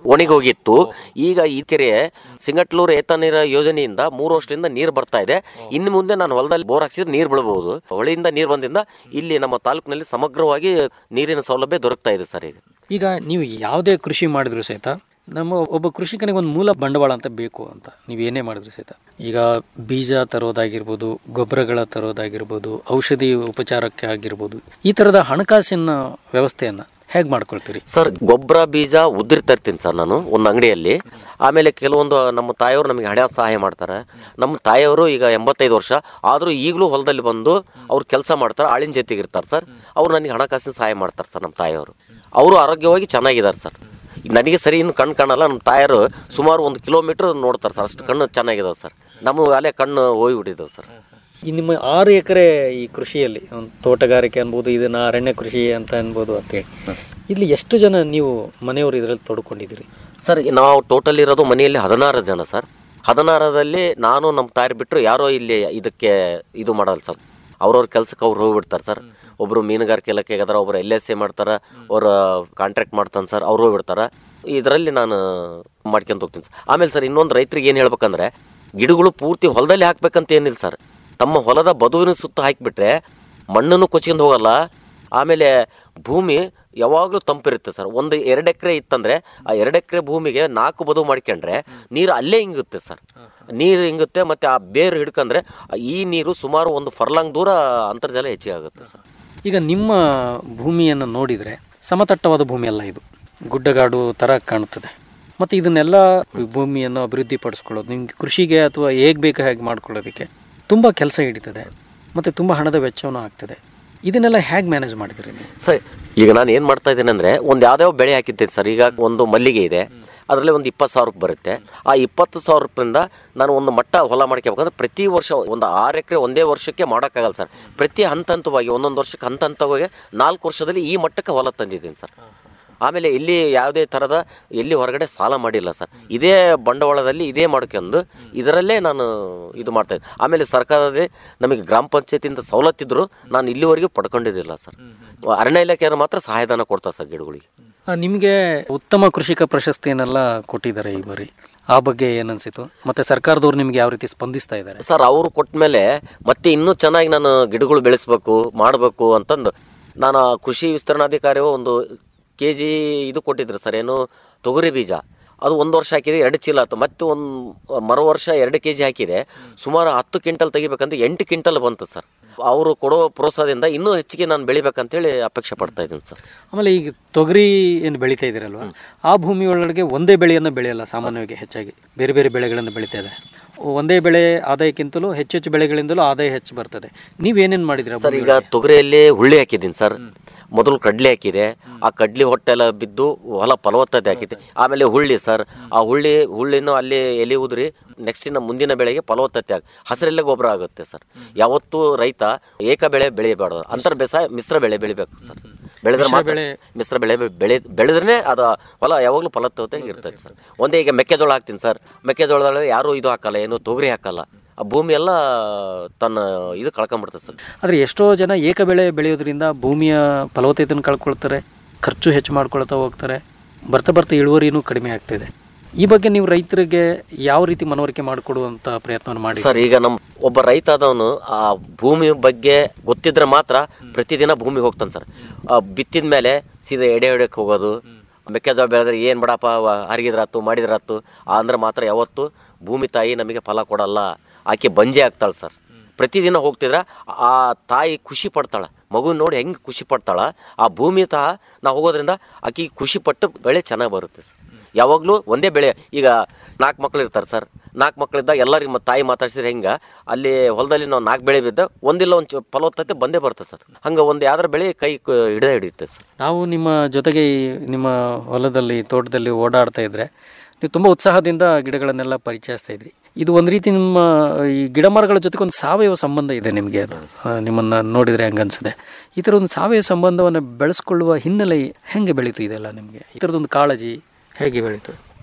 ಒಣಗಿ ಹೋಗಿತ್ತು ಈಗ ಈ ಕೆರೆ ಸಿಂಗಟ್ಲೂರು ಏತ ನೀರ ಯೋಜನೆಯಿಂದ ಮೂರು ವರ್ಷದಿಂದ ನೀರು ಬರ್ತಾ ಇದೆ ಇನ್ನು ಮುಂದೆ ನಾನು ಹೊಲದಲ್ಲಿ ಬೋರ್ ಹಾಕ್ಸಿದ್ರೆ ನೀರು ಬೀಳಬಹುದು ಹೊಳೆಯಿಂದ ನೀರು ಬಂದಿಂದ ಇಲ್ಲಿ ನಮ್ಮ ತಾಲೂಕಿನಲ್ಲಿ ಸಮಗ್ರವಾಗಿ ನೀರಿನ ಸೌಲಭ್ಯ ದೊರಕ್ತಾ ಇದೆ ಸರ್ ಈಗ ಈಗ ನೀವು ಯಾವುದೇ ಕೃಷಿ ಮಾಡಿದ್ರು ಸಹಿತ ನಮ್ಮ ಒಬ್ಬ ಕೃಷಿಕನಿಗೆ ಒಂದು ಮೂಲ ಬಂಡವಾಳ ಅಂತ ಬೇಕು ಅಂತ ನೀವು ಏನೇ ಮಾಡಿದ್ರು ಸಹಿತ ಈಗ ಬೀಜ ತರೋದಾಗಿರ್ಬೋದು ಗೊಬ್ಬರಗಳ ತರೋದಾಗಿರ್ಬೋದು ಔಷಧಿ ಉಪಚಾರಕ್ಕೆ ಆಗಿರ್ಬೋದು ಈ ಥರದ ಹಣಕಾಸಿನ ವ್ಯವಸ್ಥೆಯನ್ನು ಹೇಗೆ ಮಾಡ್ಕೊಳ್ತೀರಿ ಸರ್ ಗೊಬ್ಬರ ಬೀಜ ಉದ್ರಿ ತರ್ತೀನಿ ಸರ್ ನಾನು ಒಂದು ಅಂಗಡಿಯಲ್ಲಿ ಆಮೇಲೆ ಕೆಲವೊಂದು ನಮ್ಮ ತಾಯಿಯವರು ನಮಗೆ ಹಣ ಸಹಾಯ ಮಾಡ್ತಾರೆ ನಮ್ಮ ತಾಯಿಯವರು ಈಗ ಎಂಬತ್ತೈದು ವರ್ಷ ಆದರೂ ಈಗಲೂ ಹೊಲದಲ್ಲಿ ಬಂದು ಅವ್ರು ಕೆಲಸ ಮಾಡ್ತಾರೆ ಆಳಿನ ಜೊತೆಗೆ ಇರ್ತಾರೆ ಸರ್ ಅವ್ರು ನನಗೆ ಹಣಕಾಸಿನ ಸಹಾಯ ಮಾಡ್ತಾರೆ ಸರ್ ನಮ್ಮ ತಾಯಿಯವರು ಅವರು ಆರೋಗ್ಯವಾಗಿ ಚೆನ್ನಾಗಿದ್ದಾರೆ ಸರ್ ಈಗ ನನಗೆ ಸರಿ ಇನ್ನು ಕಣ್ಣು ಕಾಣಲ್ಲ ನಮ್ಮ ತಾಯರು ಸುಮಾರು ಒಂದು ಕಿಲೋಮೀಟ್ರ್ ನೋಡ್ತಾರೆ ಸರ್ ಅಷ್ಟು ಕಣ್ಣು ಚೆನ್ನಾಗಿದಾವೆ ಸರ್ ನಮ್ಮ ಅಲ್ಲೇ ಕಣ್ಣು ಹೋಗ್ಬಿಟ್ಟಿದ್ದಾವೆ ಸರ್ ಈ ನಿಮ್ಮ ಆರು ಎಕರೆ ಈ ಕೃಷಿಯಲ್ಲಿ ಒಂದು ತೋಟಗಾರಿಕೆ ಅನ್ಬೋದು ಇದನ್ನ ಅರಣ್ಯ ಕೃಷಿ ಅಂತ ಅನ್ಬೋದು ಅಂತೇಳಿ ಇಲ್ಲಿ ಎಷ್ಟು ಜನ ನೀವು ಮನೆಯವರು ಇದರಲ್ಲಿ ತೊಡ್ಕೊಂಡಿದ್ದೀರಿ ಸರ್ ನಾವು ಟೋಟಲ್ ಇರೋದು ಮನೆಯಲ್ಲಿ ಹದಿನಾರು ಜನ ಸರ್ ಹದಿನಾರರಲ್ಲಿ ನಾನು ನಮ್ಮ ತಾಯಿ ಬಿಟ್ಟರು ಯಾರೋ ಇಲ್ಲಿ ಇದಕ್ಕೆ ಇದು ಮಾಡಲ್ಲ ಸರ್ ಅವ್ರವ್ರ ಕೆಲ್ಸಕ್ಕೆ ಅವ್ರು ಹೋಗ್ಬಿಡ್ತಾರೆ ಸರ್ ಒಬ್ಬರು ಮೀನುಗಾರಿಕೆ ಇಲಾಖೆಗೆ ಅದರ ಒಬ್ಬರು ಎಲ್ ಎಸ್ ಎ ಮಾಡ್ತಾರೆ ಅವ್ರ ಕಾಂಟ್ರಾಕ್ಟ್ ಮಾಡ್ತಾನೆ ಸರ್ ಅವ್ರು ಹೋಗ್ಬಿಡ್ತಾರೆ ಇದರಲ್ಲಿ ನಾನು ಮಾಡ್ಕೊಂತ ಹೋಗ್ತೀನಿ ಸರ್ ಆಮೇಲೆ ಸರ್ ಇನ್ನೊಂದು ರೈತರಿಗೆ ಏನು ಹೇಳ್ಬೇಕಂದ್ರೆ ಗಿಡಗಳು ಪೂರ್ತಿ ಹೊಲದಲ್ಲಿ ಹಾಕ್ಬೇಕಂತ ಏನಿಲ್ಲ ಸರ್ ತಮ್ಮ ಹೊಲದ ಬದುವಿನ ಸುತ್ತ ಹಾಕಿಬಿಟ್ರೆ ಮಣ್ಣನ್ನು ಕೊಚ್ಕೊಂಡು ಹೋಗಲ್ಲ ಆಮೇಲೆ ಭೂಮಿ ಯಾವಾಗಲೂ ತಂಪಿರುತ್ತೆ ಸರ್ ಒಂದು ಎರಡು ಎಕರೆ ಇತ್ತಂದ್ರೆ ಆ ಎರಡು ಎಕರೆ ಭೂಮಿಗೆ ನಾಲ್ಕು ಬದು ಮಾಡ್ಕೊಂಡ್ರೆ ನೀರು ಅಲ್ಲೇ ಹಿಂಗುತ್ತೆ ಸರ್ ನೀರು ಹಿಂಗುತ್ತೆ ಮತ್ತೆ ಆ ಬೇರು ಹಿಡ್ಕಂದ್ರೆ ಈ ನೀರು ಸುಮಾರು ಒಂದು ಫರ್ಲಾಂಗ್ ದೂರ ಅಂತರ್ಜಲ ಹೆಚ್ಚಿಗೆ ಆಗುತ್ತೆ ಸರ್ ಈಗ ನಿಮ್ಮ ಭೂಮಿಯನ್ನು ನೋಡಿದರೆ ಸಮತಟ್ಟವಾದ ಭೂಮಿ ಅಲ್ಲ ಇದು ಗುಡ್ಡಗಾಡು ಥರ ಕಾಣುತ್ತದೆ ಮತ್ತು ಇದನ್ನೆಲ್ಲ ಭೂಮಿಯನ್ನು ಅಭಿವೃದ್ಧಿ ಪಡಿಸ್ಕೊಳ್ಳೋದು ನಿಮ್ಗೆ ಕೃಷಿಗೆ ಅಥವಾ ಹೇಗೆ ಬೇಕು ಹೇಗೆ ಮಾಡ್ಕೊಳ್ಳೋದಕ್ಕೆ ತುಂಬ ಕೆಲಸ ಹಿಡಿತದೆ ಮತ್ತು ತುಂಬ ಹಣದ ವೆಚ್ಚವೂ ಆಗ್ತದೆ ಇದನ್ನೆಲ್ಲ ಹೇಗೆ ಮ್ಯಾನೇಜ್ ಮಾಡಿದ್ರಿ ನೀವು ಸರಿ ಈಗ ನಾನು ಏನು ಮಾಡ್ತಾ ಇದ್ದೇನೆ ಅಂದರೆ ಒಂದು ಯಾವ್ದಾವ ಬೆಳೆ ಹಾಕಿದ್ದೇನೆ ಸರ್ ಈಗ ಒಂದು ಮಲ್ಲಿಗೆ ಇದೆ ಅದರಲ್ಲಿ ಒಂದು ಇಪ್ಪತ್ತು ಸಾವಿರ ರೂಪಾಯಿ ಬರುತ್ತೆ ಆ ಇಪ್ಪತ್ತು ಸಾವಿರ ರೂಪಾಯಿಂದ ನಾನು ಒಂದು ಮಟ್ಟ ಹೊಲ ಮಾಡ್ಕೋಬೇಕಂದ್ರೆ ಪ್ರತಿ ವರ್ಷ ಒಂದು ಆರು ಎಕರೆ ಒಂದೇ ವರ್ಷಕ್ಕೆ ಮಾಡೋಕ್ಕಾಗಲ್ಲ ಸರ್ ಪ್ರತಿ ಹಂತ ಹಂತವಾಗಿ ಒಂದೊಂದು ವರ್ಷಕ್ಕೆ ಹಂತ ಹಂತವಾಗಿ ನಾಲ್ಕು ವರ್ಷದಲ್ಲಿ ಈ ಮಟ್ಟಕ್ಕೆ ಹೊಲ ತಂದಿದ್ದೀನಿ ಸರ್ ಆಮೇಲೆ ಇಲ್ಲಿ ಯಾವುದೇ ಥರದ ಎಲ್ಲಿ ಹೊರಗಡೆ ಸಾಲ ಮಾಡಿಲ್ಲ ಸರ್ ಇದೇ ಬಂಡವಾಳದಲ್ಲಿ ಇದೇ ಮಾಡ್ಕೊಂಡು ಇದರಲ್ಲೇ ನಾನು ಇದು ಮಾಡ್ತಾ ಇದ್ದೆ ಆಮೇಲೆ ಸರ್ಕಾರದಲ್ಲಿ ನಮಗೆ ಗ್ರಾಮ ಪಂಚಾಯತಿಯಿಂದ ಸವಲತ್ತಿದ್ರು ನಾನು ಇಲ್ಲಿವರೆಗೂ ಪಡ್ಕೊಂಡಿದ್ದಿಲ್ಲ ಸರ್ ಅರಣ್ಯ ಇಲಾಖೆಯವರು ಮಾತ್ರ ಸಹಾಯಧನ ಕೊಡ್ತಾರೆ ಸರ್ ಗಿಡಗಳಿಗೆ ನಿಮಗೆ ಉತ್ತಮ ಕೃಷಿಕ ಪ್ರಶಸ್ತಿಯನ್ನೆಲ್ಲ ಕೊಟ್ಟಿದ್ದಾರೆ ಈ ಬಾರಿ ಆ ಬಗ್ಗೆ ಏನನ್ಸಿತು ಮತ್ತು ಸರ್ಕಾರದವ್ರು ನಿಮ್ಗೆ ಯಾವ ರೀತಿ ಸ್ಪಂದಿಸ್ತಾ ಇದ್ದಾರೆ ಸರ್ ಅವರು ಕೊಟ್ಟ ಮೇಲೆ ಮತ್ತೆ ಇನ್ನೂ ಚೆನ್ನಾಗಿ ನಾನು ಗಿಡಗಳು ಬೆಳೆಸ್ಬೇಕು ಮಾಡಬೇಕು ಅಂತಂದು ನಾನು ಆ ಕೃಷಿ ವಿಸ್ತರಣಾಧಿಕಾರಿಯು ಒಂದು ಕೆ ಜಿ ಇದು ಕೊಟ್ಟಿದ್ರು ಸರ್ ಏನು ತೊಗರಿ ಬೀಜ ಅದು ಒಂದು ವರ್ಷ ಹಾಕಿದೆ ಎರಡು ಚೀಲ ಆಯ್ತು ಮತ್ತೆ ಒಂದು ಮರು ವರ್ಷ ಎರಡು ಕೆ ಜಿ ಹಾಕಿದೆ ಸುಮಾರು ಹತ್ತು ಕ್ವಿಂಟಲ್ ತೆಗಿಬೇಕಂತ ಎಂಟು ಕ್ವಿಂಟಲ್ ಬಂತು ಸರ್ ಅವರು ಕೊಡೋ ಪ್ರೋತ್ಸಾಹದಿಂದ ಇನ್ನೂ ಹೆಚ್ಚಿಗೆ ನಾನು ಬೆಳಿಬೇಕಂತೇಳಿ ಅಪೇಕ್ಷೆ ಪಡ್ತಾ ಇದ್ದೀನಿ ಸರ್ ಆಮೇಲೆ ಈಗ ತೊಗರಿ ಏನು ಬೆಳೀತಾ ಇದ್ದೀರಲ್ವ ಆ ಭೂಮಿ ಒಳಗಡೆ ಒಂದೇ ಬೆಳೆಯನ್ನು ಬೆಳೆಯಲ್ಲ ಸಾಮಾನ್ಯವಾಗಿ ಹೆಚ್ಚಾಗಿ ಬೇರೆ ಬೇರೆ ಬೆಳೆಗಳನ್ನು ಬೆಳೀತಾ ಇದೆ ಒಂದೇ ಬೆಳೆ ಆದಾಯಕ್ಕಿಂತಲೂ ಹೆಚ್ಚೆಚ್ಚು ಬೆಳೆಗಳಿಂದಲೂ ಆದಾಯ ಹೆಚ್ಚು ಬರ್ತದೆ ನೀವೇನೇನು ಮಾಡಿದಿರ ಸರ್ ಈಗ ತೊಗರಿಯಲ್ಲಿ ಹುಳ್ಳಿ ಹಾಕಿದ್ದೀನಿ ಸರ್ ಮೊದಲು ಕಡ್ಲೆ ಹಾಕಿದೆ ಆ ಕಡ್ಲಿ ಹೊಟ್ಟೆಲ್ಲ ಬಿದ್ದು ಹೊಲ ಫಲವತ್ತತೆ ಹಾಕಿದೆ ಆಮೇಲೆ ಹುಳ್ಳಿ ಸರ್ ಆ ಹುಳ್ಳಿ ಹುಳ್ಳಿನೂ ಅಲ್ಲಿ ಎಲೆ ಉದುರಿ ನೆಕ್ಸ್ಟಿನ ಮುಂದಿನ ಬೆಳೆಗೆ ಫಲವತ್ತತೆ ಆಗ ಹಸಿರೆಲ್ಲ ಗೊಬ್ಬರ ಆಗುತ್ತೆ ಸರ್ ಯಾವತ್ತೂ ರೈತ ಏಕ ಬೆಳೆ ಬೆಳಿಬಾರ್ದು ಅಂತರ್ ಬೇಸಾಯ ಮಿಶ್ರ ಬೆಳೆ ಬೆಳಿಬೇಕು ಸರ್ ಬೆಳೆದ್ರೆ ಮಾತ್ರ ಮಿಶ್ರ ಬೆಳೆ ಬೆಳೆ ಬೆಳೆದ್ರೆ ಅದು ಹೊಲ ಯಾವಾಗಲೂ ಫಲವತ್ತತೆ ಇರ್ತೈತೆ ಸರ್ ಒಂದೇ ಈಗ ಮೆಕ್ಕೆಜೋಳ ಹಾಕ್ತೀನಿ ಸರ್ ಮೆಕ್ಕೆಜೋಳದಲ್ಲಿ ಯಾರೂ ಇದು ಹಾಕಲ್ಲ ಏನು ತೊಗರಿ ಹಾಕಲ್ಲ ಆ ಭೂಮಿ ಎಲ್ಲ ತನ್ನ ಇದು ಕಳ್ಕೊಂಬಿಡ್ತದೆ ಸರ್ ಆದರೆ ಎಷ್ಟೋ ಜನ ಏಕ ಬೆಳೆ ಬೆಳೆಯೋದ್ರಿಂದ ಭೂಮಿಯ ಫಲವತ್ತತೆಯನ್ನು ಕಳ್ಕೊಳ್ತಾರೆ ಖರ್ಚು ಹೆಚ್ಚು ಮಾಡ್ಕೊಳ್ತಾ ಹೋಗ್ತಾರೆ ಬರ್ತಾ ಬರ್ತಾ ಇಳುವರಿನೂ ಕಡಿಮೆ ಆಗ್ತಿದೆ ಈ ಬಗ್ಗೆ ನೀವು ರೈತರಿಗೆ ಯಾವ ರೀತಿ ಮನವರಿಕೆ ಮಾಡಿಕೊಡುವಂಥ ಪ್ರಯತ್ನವನ್ನು ಮಾಡಿ ಸರ್ ಈಗ ನಮ್ಮ ಒಬ್ಬ ರೈತ ಆದವನು ಆ ಭೂಮಿ ಬಗ್ಗೆ ಗೊತ್ತಿದ್ರೆ ಮಾತ್ರ ಪ್ರತಿದಿನ ಭೂಮಿಗೆ ಹೋಗ್ತಾನೆ ಸರ್ ಬಿತ್ತಿದ ಮೇಲೆ ಸೀದಾ ಎಡೆ ಎಡೆಕ್ಕೆ ಹೋಗೋದು ಮೆಕ್ಕೆಜೋಳ ಬೆಳೆದ್ರೆ ಏನು ಬಿಡಪ್ಪ ವ- ಹರಿಗಿದ್ರಾತು ಮಾಡಿದ್ರಾತು ಅಂದ್ರೆ ಮಾತ್ರ ಯಾವತ್ತು ಭೂಮಿ ತಾಯಿ ನಮಗೆ ಫಲ ಕೊಡಲ್ಲ ಆಕೆ ಬಂಜೆ ಆಗ್ತಾಳೆ ಸರ್ ಪ್ರತಿದಿನ ಹೋಗ್ತಿದ್ರೆ ಆ ತಾಯಿ ಖುಷಿ ಪಡ್ತಾಳೆ ಮಗುನ ನೋಡಿ ಹೆಂಗೆ ಖುಷಿ ಪಡ್ತಾಳ ಆ ಭೂಮಿ ತಹ ನಾವು ಹೋಗೋದ್ರಿಂದ ಆಕೆ ಖುಷಿ ಪಟ್ಟು ಬೆಳೆ ಚೆನ್ನಾಗಿ ಬರುತ್ತೆ ಸರ್ ಯಾವಾಗಲೂ ಒಂದೇ ಬೆಳೆ ಈಗ ನಾಲ್ಕು ಮಕ್ಳು ಇರ್ತಾರೆ ಸರ್ ನಾಲ್ಕು ಮಕ್ಕಳಿದ್ದಾಗ ಎಲ್ಲರಿಗೆ ಮತ್ತೆ ತಾಯಿ ಮಾತಾಡ್ಸಿದ್ರೆ ಹೆಂಗೆ ಅಲ್ಲಿ ಹೊಲದಲ್ಲಿ ನಾವು ನಾಲ್ಕು ಬೆಳೆ ಬಿದ್ದ ಒಂದಿಲ್ಲ ಒಂದು ಚ- ಫಲವತ್ತತೆ ಬಂದೇ ಬರ್ತದೆ ಸರ್ ಹಂಗೆ ಒಂದು ಯಾವ್ದಾರ ಬೆಳೆ ಕೈ ಕ- ಹಿಡಿದೇ ಹಿಡಿಯುತ್ತೆ ಸರ್ ನಾವು ನಿಮ್ಮ ಜೊತೆಗೆ ಈ ನಿಮ್ಮ ಹೊಲದಲ್ಲಿ ತೋಟದಲ್ಲಿ ಓಡಾಡ್ತಾ ಇದ್ರೆ ನೀವು ತುಂಬ ಉತ್ಸಾಹದಿಂದ ಗಿಡಗಳನ್ನೆಲ್ಲ ಪರಿಚಯಿಸ್ತಾ ಇದ್ರಿ ಇದು ಒಂದು ರೀತಿ ನಿಮ್ಮ ಈ ಗಿಡ ಮರಗಳ ಜೊತೆಗೆ ಒಂದು ಸಾವಯವ ಸಂಬಂಧ ಇದೆ ನಿಮಗೆ ಅದು ಆ, ನಿಮ್ಮನ್ನ ನೋಡಿದರೆ ಹಂಗೆ ಅನ್ಸುತ್ತೆ ಈ ಥರ ಒಂದು ಸಾವಯವ ಸಂಬಂಧವನ್ನು ಬೆಳೆಸ್ಕೊಳ್ಳುವ ಹಿನ್ನೆಲೆ ಹೆಂಗೆ ಬೆಳೀತು ಇದೆಲ್ಲ ನಿಮಗೆ ಈ ಥರದೊಂದು ಕಾಳಜಿ ಹೇಗೆ ಬೆಳೀತು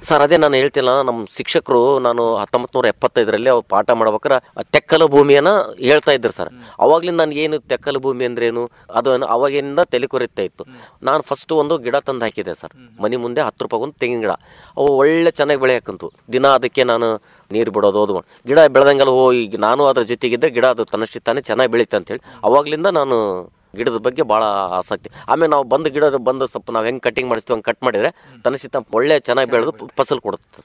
ಸರ್ ಅದೇ ನಾನು ಹೇಳ್ತಿಲ್ಲ ನಮ್ಮ ಶಿಕ್ಷಕರು ನಾನು ಹತ್ತೊಂಬತ್ತು ನೂರ ಎಪ್ಪತ್ತೈದರಲ್ಲಿ ಅವ್ರು ಪಾಠ ಮಾಡ್ಬೇಕಾರೆ ಆ ತೆಕ್ಕಲ ಭೂಮಿಯನ್ನ ಹೇಳ್ತಾ ಇದ್ರು ಸರ್ ಅವಾಗ್ಲಿಂದ ನನಗೆ ಏನು ತೆಕ್ಕಲ ಭೂಮಿ ಅಂದ್ರೇನು ಅದು ಅವಾಗಿಂದ ತಲೆ ಕೊರಿತಾ ಇತ್ತು ನಾನು ಫಸ್ಟ್ ಒಂದು ಗಿಡ ತಂದು ಹಾಕಿದೆ ಸರ್ ಮನೆ ಮುಂದೆ ಹತ್ತು ರೂಪಾಯಿ ಒಂದು ತೆಂಗಿನ ಗಿಡ ಅವು ಒಳ್ಳೆ ಚೆನ್ನಾಗಿ ಬೆಳೆಯಕ್ಕಂತು ದಿನ ಅದಕ್ಕೆ ನಾನು ನೀರು ಬಿಡೋದು ಅದು ಮಾಡ್- ಗಿಡ ಬೆಳೆದಂಗೆಲ್ಲ ಓ ಈಗ ನಾನು ಅದ್ರ ಜೊತೆಗಿದ್ದರೆ ಗಿಡ ಅದು ತನ್ನಷ್ಟೇ ತಾನೇ ಚೆನ್ನಾಗಿ ಬೆಳೀತೆ ಅಂತೇಳಿ ಅವಾಗ್ಲಿಂದ ನಾನು ಗಿಡದ ಬಗ್ಗೆ ಭಾಳ ಆಸಕ್ತಿ ಆಮೇಲೆ ನಾವು ಬಂದು ಗಿಡ ಬಂದು ಸ್ವಲ್ಪ ನಾವು ಹೆಂಗೆ ಕಟಿಂಗ್ ಮಾಡಿಸ್ತೀವಿ ಹಂಗೆ ಕಟ್ ಮಾಡಿದರೆ ತನ್ನಷ್ಟೇ ಒಳ್ಳೆ ಚೆನ್ನಾಗಿ ಬೆಳೆದು ಫಸಲು ಕೊಡುತ್ತೆ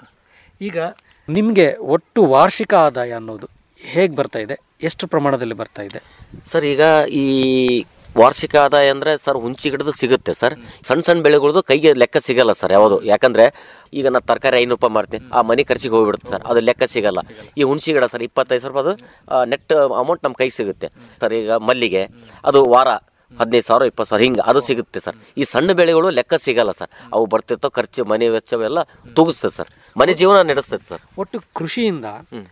ಈಗ ನಿಮಗೆ ಒಟ್ಟು ವಾರ್ಷಿಕ ಆದಾಯ ಅನ್ನೋದು ಹೇಗೆ ಬರ್ತಾ ಇದೆ ಎಷ್ಟು ಪ್ರಮಾಣದಲ್ಲಿ ಬರ್ತಾ ಇದೆ ಸರ್ ಈಗ ಈ ವಾರ್ಷಿಕ ಆದಾಯ ಅಂದ್ರೆ ಸರ್ ಹುಂಚಿ ಗಿಡದು ಸಿಗುತ್ತೆ ಸರ್ ಸಣ್ಣ ಸಣ್ಣ ಬೆಳೆಗಳದು ಕೈಗೆ ಲೆಕ್ಕ ಸಿಗಲ್ಲ ಸರ್ ಯಾವುದು ಯಾಕಂದ್ರೆ ಈಗ ನಾ ತರಕಾರಿ ಐನೂರು ರೂಪಾಯಿ ಮಾಡ್ತೀನಿ ಆ ಮನೆ ಖರ್ಚಿಗೆ ಹೋಗ್ಬಿಡುತ್ತೆ ಸರ್ ಅದು ಲೆಕ್ಕ ಸಿಗಲ್ಲ ಈ ಹುಣಸಿ ಗಿಡ ಸರ್ ಇಪ್ಪತ್ತೈದು ಸಾವಿರ ರೂಪಾಯಿ ಅದು ನೆಟ್ ಅಮೌಂಟ್ ನಮ್ಮ ಕೈಗೆ ಸಿಗುತ್ತೆ ಸರ್ ಈಗ ಮಲ್ಲಿಗೆ ಅದು ವಾರ ಹದಿನೈದು ಸಾವಿರ ಇಪ್ಪತ್ತು ಸಾವಿರ ಹಿಂಗೆ ಅದು ಸಿಗುತ್ತೆ ಸರ್ ಈ ಸಣ್ಣ ಬೆಳೆಗಳು ಲೆಕ್ಕ ಸಿಗಲ್ಲ ಸರ್ ಅವು ಬರ್ತಿರ್ತೋ ಖರ್ಚು ಮನೆ ವೆಚ್ಚವೆಲ್ಲ ತೂಗಿಸ್ತದೆ ಸರ್ ಮನೆ ಜೀವನ ನಡೆಸ್ತದೆ ಸರ್ ಒಟ್ಟು ಕೃಷಿಯಿಂದ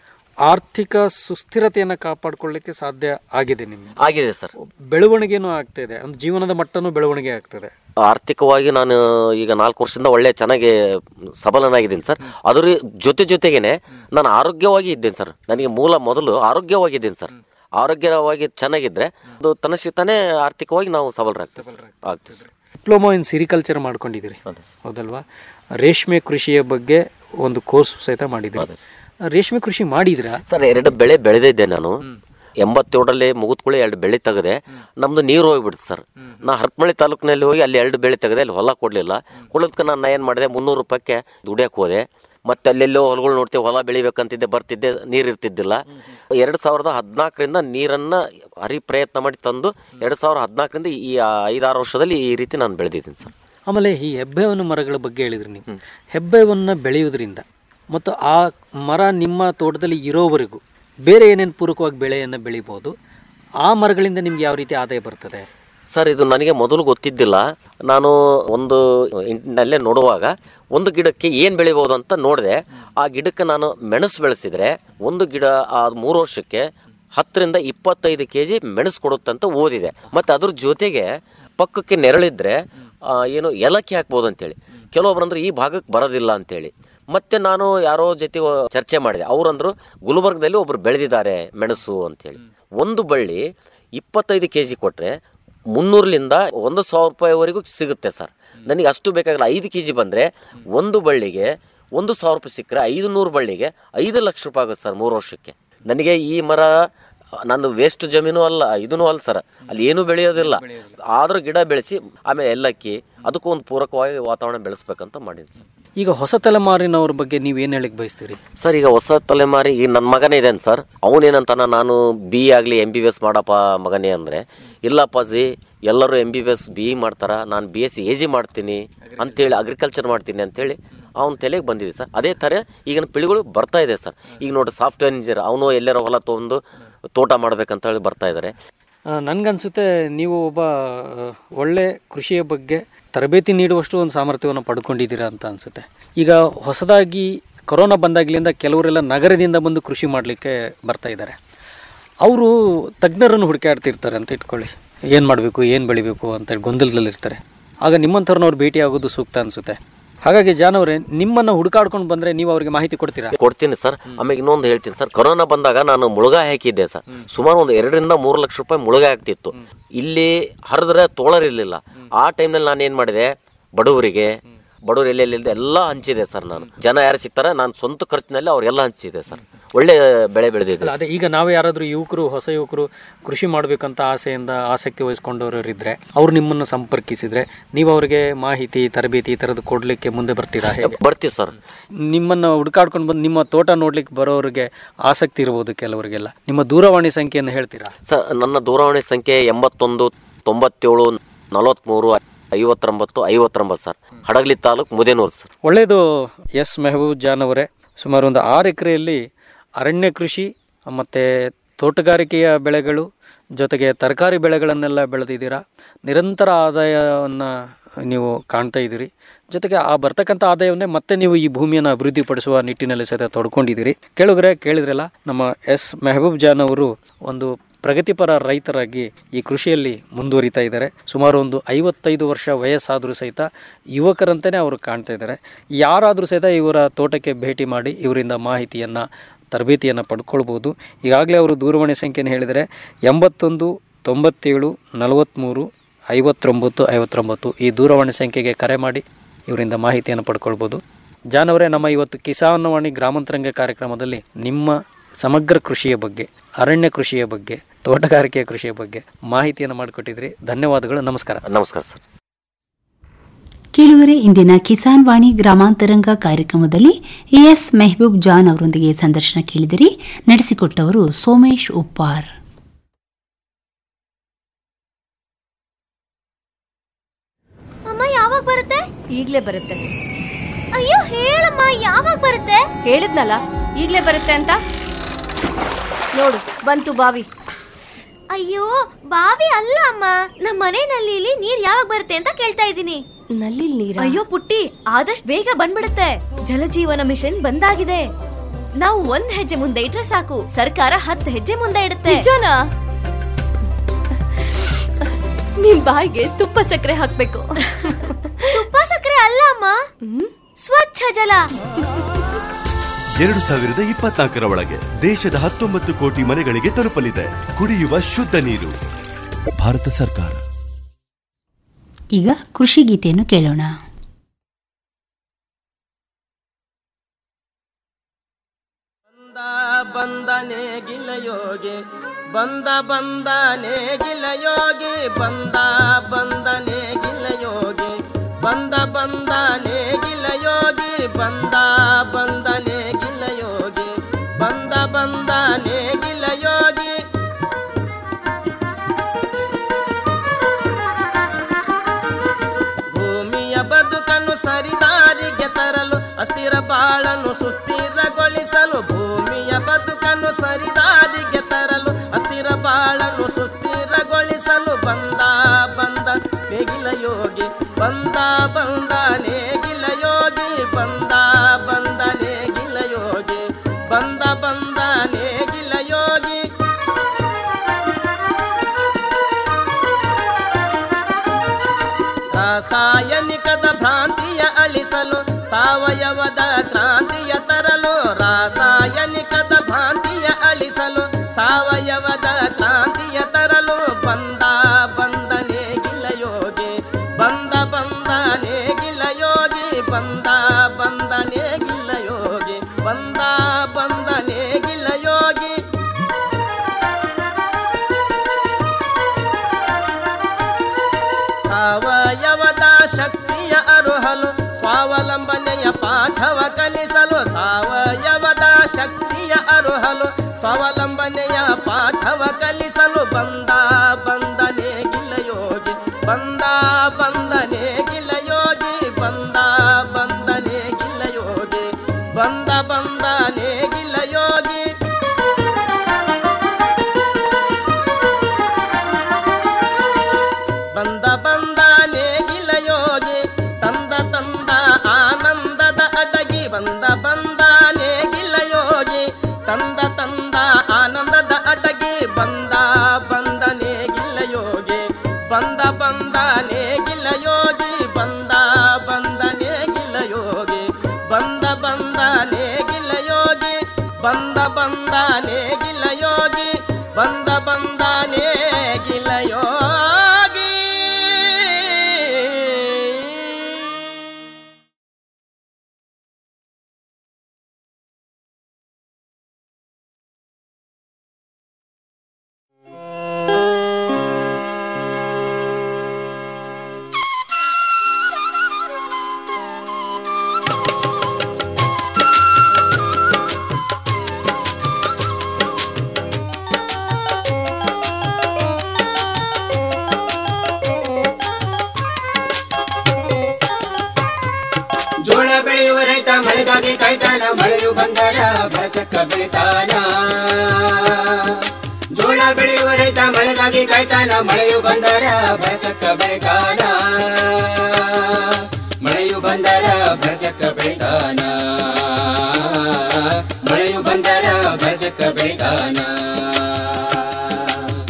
ಆರ್ಥಿಕ ಸುಸ್ಥಿರತೆಯನ್ನು ಕಾಪಾಡ್ಕೊಳ್ಳಿಕ್ಕೆ ಸಾಧ್ಯ ಆಗಿದೆ ನಿಮ್ಗೆ ಆಗಿದೆ ಸರ್ ಬೆಳವಣಿಗೆನೂ ಆಗ್ತಿದೆ ಅಂದ್ರೆ ಜೀವನದ ಮಟ್ಟನೂ ಬೆಳವಣಿಗೆ ಆಗ್ತದೆ ಆರ್ಥಿಕವಾಗಿ ನಾನು ಈಗ ನಾಲ್ಕು ವರ್ಷದಿಂದ ಒಳ್ಳೆ ಚೆನ್ನಾಗಿ ಸಬಲನಾಗಿದ್ದೀನಿ ಸರ್ ಅದ್ರ ಜೊತೆ ಜೊತೆಗೇನೆ ನಾನು ಆರೋಗ್ಯವಾಗಿ ಇದ್ದೇನೆ ಸರ್ ನನಗೆ ಮೂಲ ಮೊದಲು ಆರೋಗ್ಯವಾಗಿದ್ದೀನಿ ಸರ್ ಆರೋಗ್ಯವಾಗಿ ಚೆನ್ನಾಗಿದ್ರೆ ಅದು ತನ್ನಷ್ಟೇ ಆರ್ಥಿಕವಾಗಿ ನಾವು ಸಬಲರಾಗ್ತೀವಿ ಸರ್. ಆಗ್ತೀವಿ ಸರ್ ಡಿಪ್ಲೊಮಾ ಇನ್ ಸಿರಿಕಲ್ಚರ್ ಮಾಡ್ಕೊಂಡಿದ್ದೀರಿ ಹೌದಲ್ವಾ ರೇಷ್ಮೆ ಕೃಷಿಯ ಬಗ್ಗೆ ಒಂದು ಕೋರ್ಸ್ ಸಹಿತ ಮಾಡಿದ್ದೀರಿ ರೇಷ್ಮೆ ಕೃಷಿ ಮಾಡಿದ್ರಾ ಸರ್ ಎರಡು ಬೆಳೆ ಬೆಳೆದಿದ್ದೆ ನಾನು ಎಂಬತ್ತೇಳರಲ್ಲಿ ಮುಗಿದ್ಕೊಳ್ಳಿ ಎರಡು ಬೆಳೆ ತೆಗೆದೆ ನಮ್ದು ನೀರು ಹೋಗ್ಬಿಡ್ತು ಸರ್ ನಾ ಹರಪನಹಳ್ಳಿ ತಾಲೂಕಿನಲ್ಲಿ ಹೋಗಿ ಅಲ್ಲಿ ಎರಡು ಬೆಳೆ ತೆಗೆದೆ ಅಲ್ಲಿ ಹೊಲ ಕೊಡಲಿಲ್ಲ ಕೊಡೋದಕ್ಕೆ ನಾನು ಏನು ಮಾಡಿದೆ ಮುನ್ನೂರು ರೂಪಾಯಿಗೆ ದುಡಿಯಕ್ಕೆ ಹೋದೆ ಮತ್ತೆ ಅಲ್ಲೆಲ್ಲೋ ಹೊಲಗಳು ನೋಡ್ತೀವಿ ಹೊಲ ಬೆಳಿಬೇಕಂತಿದ್ದೆ ಬರ್ತಿದ್ದೆ ನೀರು ಇರ್ತಿದ್ದಿಲ್ಲ ಎರಡು ಸಾವಿರದ ಹದಿನಾಲ್ಕರಿಂದ ನೀರನ್ನು ಹರಿ ಪ್ರಯತ್ನ ಮಾಡಿ ತಂದು ಎರಡು ಸಾವಿರದ ಹದಿನಾಲ್ಕರಿಂದ ಈ ಐದಾರು ವರ್ಷದಲ್ಲಿ ಈ ರೀತಿ ನಾನು ಬೆಳೆದಿದ್ದೀನಿ ಸರ್ ಆಮೇಲೆ ಈ ಹೆಬ್ಬೆವನ್ನು ಮರಗಳ ಬಗ್ಗೆ ಹೇಳಿದ್ರಿ ನೀವು ಹೆಬ್ಬೆವನ್ನು ಬೆಳೆಯುವುದರಿಂದ ಮತ್ತು ಆ ಮರ ನಿಮ್ಮ ತೋಟದಲ್ಲಿ ಇರೋವರೆಗೂ ಬೇರೆ ಏನೇನು ಪೂರಕವಾಗಿ ಬೆಳೆಯನ್ನು ಬೆಳಿಬೋದು ಆ ಮರಗಳಿಂದ ನಿಮ್ಗೆ ಯಾವ ರೀತಿ ಆದಾಯ ಬರ್ತದೆ ಸರ್ ಇದು ನನಗೆ ಮೊದಲು ಗೊತ್ತಿದ್ದಿಲ್ಲ ನಾನು ಒಂದು ಇಂಟರ್ನಲ್ಲೇ ನೋಡುವಾಗ ಒಂದು ಗಿಡಕ್ಕೆ ಏನು ಬೆಳಿಬೋದು ಅಂತ ನೋಡಿದೆ ಆ ಗಿಡಕ್ಕೆ ನಾನು ಮೆಣಸು ಬೆಳೆಸಿದ್ರೆ ಒಂದು ಗಿಡ ಆ ಮೂರು ವರ್ಷಕ್ಕೆ ಹತ್ತರಿಂದ ಇಪ್ಪತ್ತೈದು ಕೆ ಜಿ ಮೆಣಸು ಕೊಡುತ್ತಂತ ಓದಿದೆ ಮತ್ತು ಅದ್ರ ಜೊತೆಗೆ ಪಕ್ಕಕ್ಕೆ ನೆರಳಿದ್ರೆ ಆ, ಏನು ಏಲಕ್ಕಿ ಹಾಕ್ಬೋದು ಅಂತೇಳಿ ಕೆಲವೊಬ್ರು ಅಂದ್ರೆ ಈ ಭಾಗಕ್ಕೆ ಬರೋದಿಲ್ಲ ಅಂತೇಳಿ ಮತ್ತೆ ನಾನು ಯಾರೋ ಜೊತೆ ಚರ್ಚೆ ಮಾಡಿದೆ ಅವ್ರಂದ್ರು ಗುಲ್ಬರ್ಗದಲ್ಲಿ ಒಬ್ರು ಬೆಳೆದಿದ್ದಾರೆ ಮೆಣಸು ಅಂತೇಳಿ ಒಂದು ಬಳ್ಳಿ ಇಪ್ಪತ್ತೈದು ಕೆ ಜಿ ಕೊಟ್ಟರೆ ಮುನ್ನೂರಲಿಂದ ಒಂದು ಸಾವಿರ ರೂಪಾಯಿವರೆಗೂ ಸಿಗುತ್ತೆ ಸರ್ ನನಗೆ ಅಷ್ಟು ಬೇಕಾಗಿಲ್ಲ ಐದು ಕೆ ಜಿ ಬಂದರೆ ಒಂದು ಬಳ್ಳಿಗೆ ಒಂದು ಸಾವಿರ ರೂಪಾಯಿ ಸಿಕ್ಕರೆ ಐದು ನೂರು ಬಳ್ಳಿಗೆ ಐದು ಲಕ್ಷ ರೂಪಾಯಿ ಆಗುತ್ತೆ ಸರ್ ಮೂರು ವರ್ಷಕ್ಕೆ ನನಗೆ ಈ ಮರ ನಂದು ವೇಸ್ಟ್ ಜಮೀನು ಅಲ್ಲ ಇದೂ ಅಲ್ಲ ಸರ್ ಅಲ್ಲಿ ಏನೂ ಬೆಳೆಯೋದಿಲ್ಲ ಆದರೂ ಗಿಡ ಬೆಳೆಸಿ ಆಮೇಲೆ ಎಲ್ಲಕ್ಕಿ ಅದಕ್ಕೂ ಒಂದು ಪೂರಕವಾಗಿ ವಾತಾವರಣ ಬೆಳೆಸ್ಬೇಕಂತ ಮಾಡೀನಿ ಸರ್ ಈಗ ಹೊಸ ತಲೆಮಾರಿನವ್ರ ಬಗ್ಗೆ ನೀವು ಏನು ಹೇಳಿಕ್ ಬಯಸ್ತೀರಿ ಸರ್ ಈಗ ಹೊಸ ತಲೆಮಾರಿ ಈಗ ನನ್ನ ಮಗನೇ ಇದ್ದಾನೆ ಸರ್ ಅವನೇನಂತಾನ ನಾನು ಬಿ ಆಗಲಿ ಎಮ್ ಬಿ ಬಿ ಎಸ್ ಮಾಡಪ್ಪ ಮಗನೇ ಅಂದರೆ ಇಲ್ಲಪ್ಪಾಜಿ ಎಲ್ಲರೂ M B B S B ಮಾಡ್ತಾರ ನಾನು B S C A G ಮಾಡ್ತೀನಿ ಅಂತೇಳಿ ಅಗ್ರಿಕಲ್ಚರ್ ಮಾಡ್ತೀನಿ ಅಂತೇಳಿ ಅವ್ನ ತಲೆಗೆ ಬಂದಿದೆ ಸರ್ ಅದೇ ಥರ ಈಗಿನ ಪೀಳಿಗಳು ಬರ್ತಾ ಇದೆ ಸರ್ ಈಗ ನೋಡಿ ಸಾಫ್ಟ್ವೇರ್ ಇಂಜಿನಿಯರ್ ಅವನು ಎಲ್ಲರ ಹೊಲ ತೊಗೊಂಡು ತೋಟ ಮಾಡ್ಬೇಕಂತ ಹೇಳಿ ಬರ್ತಾ ಇದ್ದಾರೆ ನನಗನ್ಸುತ್ತೆ ನೀವು ಒಬ್ಬ ಆ, ಒಳ್ಳೆ ಕೃಷಿಯ ಬಗ್ಗೆ ತರಬೇತಿ ನೀಡುವಷ್ಟು ಒಂದು ಸಾಮರ್ಥ್ಯವನ್ನು ಪಡ್ಕೊಂಡಿದ್ದೀರಾ ಅಂತ ಅನ್ಸುತ್ತೆ ಈಗ ಹೊಸದಾಗಿ ಕೊರೋನಾ ಬಂದಾಗ್ಲಿಂದ ಕೆಲವರೆಲ್ಲ ನಗರದಿಂದ ಬಂದು ಕೃಷಿ ಮಾಡಲಿಕ್ಕೆ ಬರ್ತಾ ಇದ್ದಾರೆ ಅವರು ತಜ್ಞರನ್ನು ಹುಡುಕಾಡ್ತಿರ್ತಾರೆ ಅಂತ ಇಟ್ಕೊಳ್ಳಿ ಏನು ಮಾಡಬೇಕು ಏನು ಬೆಳಿಬೇಕು ಅಂತೇಳಿ ಗೊಂದಲದಲ್ಲಿರ್ತಾರೆ ಆಗ ನಿಮ್ಮಂಥವ್ರನ್ನ ಭೇಟಿ ಆಗೋದು ಸೂಕ್ತ ಅನಿಸುತ್ತೆ ಹಾಗಾಗಿ ಜಾನವರೇ ನಿಮ್ಮನ್ನು ಹುಡುಕಾಡ್ಕೊಂಡು ಬಂದರೆ ನೀವು ಅವರಿಗೆ ಮಾಹಿತಿ ಕೊಡ್ತೀರಾ ಕೊಡ್ತೀನಿ ಸರ್ ಆಮೇಲೆ ಇನ್ನೊಂದು ಹೇಳ್ತೀನಿ ಸರ್ ಕೊರೋನಾ ಬಂದಾಗ ನಾನು ಮುಳುಗಾಯಿ ಹಾಕಿದ್ದೆ ಸರ್ ಸುಮಾರು ಒಂದು ಎರಡರಿಂದ ಮೂರು ಲಕ್ಷ ರೂಪಾಯಿ ಮುಳುಗಾಯಿ ಆಗ್ತಿತ್ತು ಇಲ್ಲಿ ಹರಿದ್ರೆ ತೋಳರಿರ್ಲಿಲ್ಲ ಆ ಟೈಮ್ನಲ್ಲಿ ನಾನು ಏನು ಮಾಡಿದೆ ಬಡವರಿಗೆ ಬಡವರು ಎಲ್ಲೆಲ್ಲಿಲ್ಲದೆ ಎಲ್ಲ ಹಂಚಿದೆ ಸರ್ ನಾನು ಜನ ಯಾರು ಸಿಗ್ತಾರೆ ನಾನು ಸ್ವಂತ ಖರ್ಚಿನಲ್ಲಿ ಅವ್ರಿಗೆಲ್ಲ ಹಂಚಿದೆ ಸರ್ ಒಳ್ಳೆ ಬೆಳೆ ಬೆಳೆದಿದೆ ಅಲ್ಲ ಅದೇ ಈಗ ನಾವೇ ಯಾರಾದರೂ ಯುವಕರು ಹೊಸ ಯುವಕರು ಕೃಷಿ ಮಾಡಬೇಕಂತ ಆಸೆಯಿಂದ ಆಸಕ್ತಿ ವಹಿಸ್ಕೊಂಡವರು ಇದ್ರೆ ಅವ್ರು ನಿಮ್ಮನ್ನು ಸಂಪರ್ಕಿಸಿದ್ರೆ ನೀವು ಅವರಿಗೆ ಮಾಹಿತಿ ತರಬೇತಿ ಈ ಥರದ್ದು ಕೊಡಲಿಕ್ಕೆ ಮುಂದೆ ಬರ್ತೀರಾ ಹೇಗೆ ಬರ್ತೀವಿ ಸರ್ ನಿಮ್ಮನ್ನು ಹುಡುಕಾಡ್ಕೊಂಡು ಬಂದು ನಿಮ್ಮ ತೋಟ ನೋಡ್ಲಿಕ್ಕೆ ಬರೋರಿಗೆ ಆಸಕ್ತಿ ಇರ್ಬೋದು ಕೆಲವರಿಗೆಲ್ಲ ನಿಮ್ಮ ದೂರವಾಣಿ ಸಂಖ್ಯೆಯನ್ನು ಹೇಳ್ತೀರಾ ಸರ್ ನನ್ನ ದೂರವಾಣಿ ಸಂಖ್ಯೆ ಎಂಬತ್ತೊಂದು ತೊಂಬತ್ತೇಳು ನಲವತ್ತ್ಮೂರು ಐವತ್ತೊಂಬತ್ತು ಐವತ್ತೊಂಬತ್ತು ಸರ್ ಹಡಗಲಿ ತಾಲೂಕು ಮುದೇನೂರು ಸರ್ ಒಳ್ಳೆಯದು ಎಸ್ ಮೆಹಬೂಬ್ ಜಾನ್ ಅವರೇ ಸುಮಾರು ಒಂದು ಆರು ಎಕರೆಯಲ್ಲಿ ಅರಣ್ಯ ಕೃಷಿ ಮತ್ತು ತೋಟಗಾರಿಕೆಯ ಬೆಳೆಗಳು ಜೊತೆಗೆ ತರಕಾರಿ ಬೆಳೆಗಳನ್ನೆಲ್ಲ ಬೆಳೆದಿದ್ದೀರಾ ನಿರಂತರ ಆದಾಯವನ್ನು ನೀವು ಕಾಣ್ತಾ ಇದ್ದೀರಿ ಜೊತೆಗೆ ಆ ಬರ್ತಕ್ಕಂಥ ಆದಾಯವನ್ನೇ ಮತ್ತೆ ನೀವು ಈ ಭೂಮಿಯನ್ನು ಅಭಿವೃದ್ಧಿಪಡಿಸುವ ನಿಟ್ಟಿನಲ್ಲಿ ಸಹಿತ ತೊಡ್ಕೊಂಡಿದ್ದೀರಿ ಕೇಳುಗರೆ ಕೇಳಿದ್ರಲ್ಲ ನಮ್ಮ ಎಸ್ ಮೆಹಬೂಬ್ ಜಾನ್ ಅವರು ಒಂದು ಪ್ರಗತಿಪರ ರೈತರಾಗಿ ಈ ಕೃಷಿಯಲ್ಲಿ ಮುಂದುವರಿತಾ ಇದ್ದಾರೆ ಸುಮಾರು ಒಂದು ಐವತ್ತೈದು ವರ್ಷ ವಯಸ್ಸಾದರೂ ಸಹಿತ ಯುವಕರಂತೆಯೇ ಅವರು ಕಾಣ್ತಾ ಇದ್ದಾರೆ ಯಾರಾದರೂ ಸಹಿತ ಇವರ ತೋಟಕ್ಕೆ ಭೇಟಿ ಮಾಡಿ ಇವರಿಂದ ಮಾಹಿತಿಯನ್ನು ತರಬೇತಿಯನ್ನು ಪಡ್ಕೊಳ್ಬೋದು ಈಗಾಗಲೇ ಅವರು ದೂರವಾಣಿ ಸಂಖ್ಯೆಯನ್ನು ಹೇಳಿದರೆ ಎಂಬತ್ತೊಂದು ತೊಂಬತ್ತೇಳು ನಲವತ್ತ್ಮೂರು ಐವತ್ತೊಂಬತ್ತು ಐವತ್ತೊಂಬತ್ತು ಈ ದೂರವಾಣಿ ಸಂಖ್ಯೆಗೆ ಕರೆ ಮಾಡಿ ಇವರಿಂದ ಮಾಹಿತಿಯನ್ನು ಪಡ್ಕೊಳ್ಬೋದು ಜಾನ್ ಅವರೇ ನಮ್ಮ ಇವತ್ತು ಕಿಸಾನವಾಣಿ ಗ್ರಾಮಾಂತರಂಗ ಕಾರ್ಯಕ್ರಮದಲ್ಲಿ ನಿಮ್ಮ ಸಮಗ್ರ ಕೃಷಿಯ ಬಗ್ಗೆ ಅರಣ್ಯ ಕೃಷಿಯ ಬಗ್ಗೆ ತೋಟಗಾರಿಕೆಯ ಕೃಷಿಯ ಬಗ್ಗೆ ಮಾಹಿತಿಯನ್ನು ಮಾಡಿಕೊಟ್ಟಿದ್ರಿ ಧನ್ಯವಾದಗಳು ನಮಸ್ಕಾರ ನಮಸ್ಕಾರ ಸರ್ ಕೇಳುವರೆ ಇಂದಿನ ಕಿಸಾನ್ ವಾಣಿ ಗ್ರಾಮಾಂತರಂಗ ಕಾರ್ಯಕ್ರಮದಲ್ಲಿ ಎಎಸ್ ಮೆಹಬೂಬ್ ಜಾನ್ ಅವರೊಂದಿಗೆ ಸಂದರ್ಶನ ಕೇಳಿದಿರಿ ನಡೆಸಿಕೊಟ್ಟವರು ಸೋಮೇಶ್ ಉಪ್ಪಾರ್ ಅಮ್ಮ ಯಾವಾಗ ಬರುತ್ತೆ ಈಗ್ಲೇ ಬರುತ್ತೆ ಅಯ್ಯೋ ಹೇಳಮ್ಮ ಯಾವಾಗ ಬರುತ್ತೆ ಹೇಳಿದ್ನಲ್ಲ ಈಗ್ಲೇ ಬರುತ್ತೆ ಅಂತ ನೋಡು ಬಂತು ಬಾವಿ ಅಯ್ಯೋ ಬಾವಿ ಅಲ್ಲ ಅಮ್ಮ ನಮ್ಮ ಮನೆ ನಲ್ಲಿಲಿ ನೀರ್ ಯಾವಾಗ ಬರುತ್ತೆ ಅಂತ ಕೇಳ್ತಾ ಇದ್ದೀನಿ ನಲ್ಲಿ ನೀರ ಅಯ್ಯೋ ಪುಟ್ಟಿ ಆದಷ್ಟು ಬೇಗ ಬಂದ್ಬಿಡುತ್ತೆ ಜಲಜೀವನ ಮಿಷನ್ ಬಂದಾಗಿದೆ ನಾವು ಒಂದ್ ಹೆಜ್ಜೆ ಮುಂದೆ ಇಟ್ರೆ ಸಾಕು ಸರ್ಕಾರ ಹತ್ತು ಹೆಜ್ಜೆ ಮುಂದೆ ಇಡುತ್ತೆ ನಿಜನಾ ನಿಮ್ ಬಾಯಿಗೆ ತುಪ್ಪ ಸಕ್ಕರೆ ಹಾಕ್ಬೇಕು ತುಪ್ಪ ಸಕ್ಕರೆ ಅಲ್ಲ ಅಮ್ಮ ಸ್ವಚ್ಛ ಜಲ ಎರಡು ಸಾವಿರದ ಇಪ್ಪತ್ನಾಲ್ಕರ ಒಳಗೆ ದೇಶದ ಹತ್ತೊಂಬತ್ತು ಕೋಟಿ ಮನೆಗಳಿಗೆ ತಲುಪಲಿದೆ ಕುಡಿಯುವ ಶುದ್ಧ ನೀರು ಭಾರತ ಸರ್ಕಾರ ಈಗ ಕೃಷಿ ಗೀತೆಯನ್ನು ಕೇಳೋಣ ಬಂದನೆ ಗಿಲಯೋಗಿ ಬಂದ ಬಂದನೆ ಗಿಲಯೋಗಿ ಬಂದ ಬಂದನೆ ಗಿಲಯೋಗಿ ಬಂದ ಬಂದನೆ ಗಿಲಯೋಗಿ ಬಂದ ಬಂದನೆ ಗಿಲಯೋಗಿ ಬಂದ ಬಂದನೆ ಗಿಲಯೋಗಿ ಭೂಮಿಯ ಬದುಕನ್ನು ಸರಿದಾರಿಗೆ ತರಲು ಅಸ್ಥಿರ ಬಾಳನ್ನು ಸುಸ್ಥಿರಗೊಳಿಸಲು ಭೂಮಿಯ ಬದುಕನ್ನು ಸರಿದಾರಿಗೆ ತರಲು ಅಸ್ಥಿರ ಬಾಳನ್ನು ಸುಸ್ಥಿರಗೊಳಿಸಲು ಬಂದ ಬಂದ ನೇಗಿಲ ಯೋಗಿ ಬಂದ ಬಂದ ನೇಗಿಲ ಯೋಗಿ ಬಂದ ಬಂದ ನೇಗಿಲ ಯೋಗಿ ಬಂದ ಬಂದ ನೇಗಿಲ ಯೋಗಿ ರಾಸಾಯನಿಕದ ಭ್ರಾಂತಿಯ ಅಳಿಸಲು ಸಾವಯವದ ಕ್ರಾಂತಿಯ ತರಲು ರಾಸಾಯನಿಕದ ಭ್ರಾಂತಿಯ ಅಳಿಸಲು ಸಾವಯವದ ಕ್ರಾಂತಿಯ ತರಲು ಬಂದ ಬಂದನೆ ಗಿಲಯೋಗಿ ಬಂದ ಬಂದನೆ ಗಿಲಯೋಗಿ ಬಂದ ಬಂದನೆ ಗಿಲಯೋಗಿ ಬಂದ ಬಂದನೆ ಗಿಲಯೋಗಿ ಸಾವಯವದ ಶಕ್ತಿಯ ಅರುಹಲು ಸ್ವಾವಲಂಬನೆಯ ಪಾಠವ ಕಲಿಸಲು ಸಾವಯವದ ಶಕ್ತಿಯ ಅರುಹಲು ಸ್ವಾವಲಂಬನೆಯ ಪಾಠವ ಕಲಿಸಲು ಬಂದ ಬಂದನೆ ಗಿಲಯೋಗಿ ಬಂದ ಬಂದನೆ ಗಿಲಯೋಗಿ ಬಂದ ಬಂದನೆ ಗಿಲಯೋಗಿ ಬಂದ ಬಂದನೆ ಗಿಲಯೋಗಿ ಬಂದ ಬಂದ ನೇಗಿಲ ಯೋಗಿ ತಂದ ತಂದ ಆನಂದದ ಅಡಗಿ ಬಂದ ಬಂದ ನೇಗಿಲ ಯೋಗಿ ತಂದ ತಂದ ಆನಂದದ ಅಡಗಿ ಬಂದ ಬಂದ ನೇಗಿಲ ಯೋಗಿ ಬಂದ ಬಂದ ನೇಗಿಲ ಯೋಗಿ ಬಂದ ಬಂದ ನೇಗಿಲ ಯೋಗಿ ಬಂದ ಬಂದ ನೇಗಿಲ ಯೋಗಿ ಬಂದ ಬಂದ ನೇಗಿಲ ಯೋಗಿ ಬಂದ ಬಂದ ನೇಗಿಲ ಯೋಗಿ ಜೋಳ ಬೆಳೆಯುವ ರೈತ ಮಳೆಗಾಗಿ ಕಾಯ್ತಾನ ಮಳೆಯು ಬಂದರ ಬರಚಕ್ಕ ಬೆಳಿತಾನ ಜೋಳ ಬೆಳೆಯುವ ರೈತ ಮಳೆಗಾಗಿ ಕಾಯ್ತಾನ ಮಳೆಯು ಬಂದರ ಬರಚಕ್ಕ ಬೆಳಿತಾನ ಮಳೆಯು ಬಂದರ ಬರಚಕ್ಕ ಬೆಳಿತಾನ ಮಳೆಯು ಬಂದರ ಬರಚಕ್ಕ ಬೆಳಿತಾನ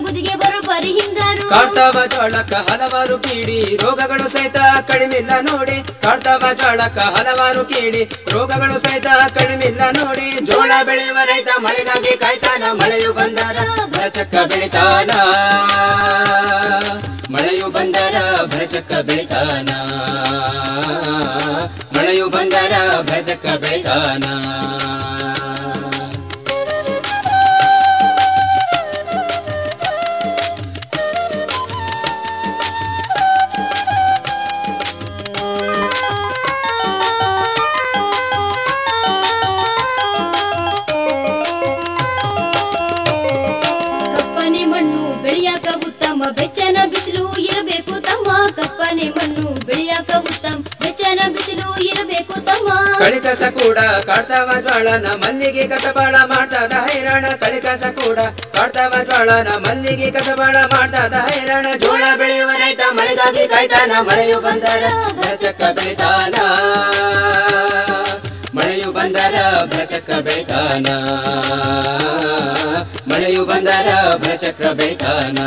ಮುದಿಗೆ ಬರೋಬ್ಬರಿ ಹಿಂಗಾರು ಕಾಡ್ತಾವ ಜೋಳಕ್ಕ ಹಲವಾರು ಕೀಡಿ ರೋಗಗಳು ಸಹಿತ ಕಡಿಮಿಲ್ಲ ನೋಡಿ ಕಾಡ್ತಾವ ಜೋಳಕ್ಕ ಹಲವಾರು ಕೀಡಿ ರೋಗಗಳು ಸಹಿತ ಕಡಿಮಿಲ್ಲ ನೋಡಿ ಜೋಳ ಬೆಳೆಯುವ ರೈತ ಮಳೆಗಾಗಿ ಕಾಯ್ತಾನ ಮಳೆಯು ಬಂದರ ಭರಚಕ್ಕ ಬೆಳಿತಾನ ಮಳೆಯು ಬಂದರ ಭರಚಕ್ಕ ಬೆಳಿತಾನ ಮಳೆಯು ಬಂದರ ಭರಚಕ್ಕ ಬೆಳಿತಾನ ಕಪ್ಪನೆ ಮಣ್ಣು ಬೆಳೆಯಾಕ ಉತ್ತಮ ಬೆಚ್ಚನ ಬಿಸಿಲು ಇರಬೇಕು ತಮ್ಮ ಕಪ್ಪನೆ ಮಣ್ಣು ಬೆಳೆಯಾಕ ಉತ್ತಮ ಬೆಚ್ಚನ ಬಿಸಿಲು ಇರಬೇಕು ತಮ್ಮ ಕಳಿಕಸ ಕೂಡ ಕಾಡ್ತಾವ ಜ್ವಾಳನ ಮಲ್ಲಿಗೆ ಕಸಬಾಳ ಮಾಡ್ತಾದ ಹೈರಾಣ ಕಳಿಕಸ ಕೂಡ ಕಾಡ್ತಾವ ಜ್ವಾಳನ ಮಲ್ಲಿಗೆ ಕಸಬಾಳ ಮಾಡ್ತಾದ ಹೈರಾಣ ಜೋಳ ಬೆಳೆಯುವ ರೈತ ಮಳೆಗಾಗಿ ಕಾಯ್ತಾನ ಮಳೆಯು ಬಂದರ ಭರಚಕ್ಕ ಬೆಳಿತಾನ ಮಳೆಯು ಬಂದರ ಭರಚಕ್ಕ ಬೆಳಿತಾನ ಮಳೆಯು ಬಂದರ ಭರಚಕ್ರ ಬೆಳಿತಾನ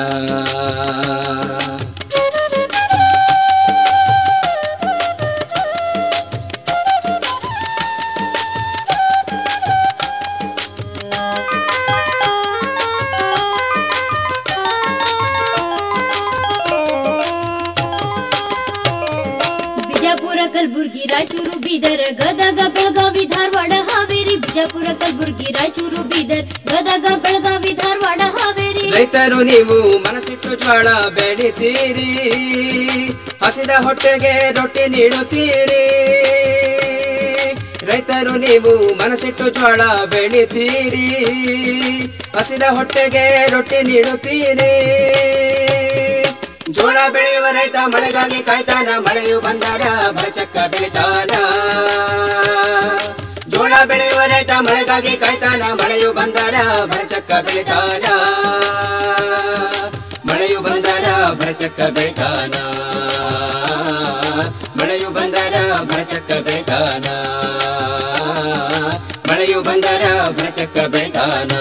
ಬಿಜಾಪುರ ಕಲಬುರ್ಗಿ ರಾಯಚೂರು ಬೀದರ್ ಗದಗ ಬೆಳಗಾವಿ ಧಾರವಾಡ ಹಾವೇರಿ ಬಿಜಾಪುರ ಕಲಬುರ್ಗಿ ರಾಯಚೂರು ಬೀದರ್ ಗದಗ ಬೆಳಗಾವಿ ಧಾರವಾಡ ಹಾವೇರಿ ರೈತರು ನೀವು ಮನಸ್ಸಿಟ್ಟು ಜ್ವಾಳ ಬೆಳಿತೀರಿ ಹಸಿದ ಹೊಟ್ಟೆಗೆ ರೊಟ್ಟಿ ನೀಡುತ್ತೀರಿ ರೈತರು ನೀವು ಮನಸ್ಸಿಟ್ಟು ಜ್ವಾಳ ಬೆಳಿತೀರಿ ಹಸಿದ ಹೊಟ್ಟೆಗೆ ರೊಟ್ಟಿ ನೀಡುತ್ತೀರಿ ಜೋಳ ಬೆಳೆಯುವ ರೈತ ಮಳೆಗಾಗಿ ಕಾಯ್ತಾನ ಮಳೆಯು ಬಂದರ ಭರಚಕ್ಕ ಬೆಳಿತಾನ ಜೋಳ ಬೆಳೆಯುವ ರೈತ ಮಳೆಗಾಗಿ ಕಾಯ್ತಾನ ಮಳೆಯು ಬಂದರ ಭರಚಕ್ಕ ಬೆಳಿತಾನ ಮಳೆಯು ಬಂದರ ಭರಚಕ್ಕ ಬೆಳಿತಾನ ಮಳೆಯು ಬಂದರ ಭರಚಕ್ಕ ಬೆಳಿತಾನ ಮಳೆಯು ಬಂದರ ಭರಚಕ್ಕ ಬೆಳಿತಾನ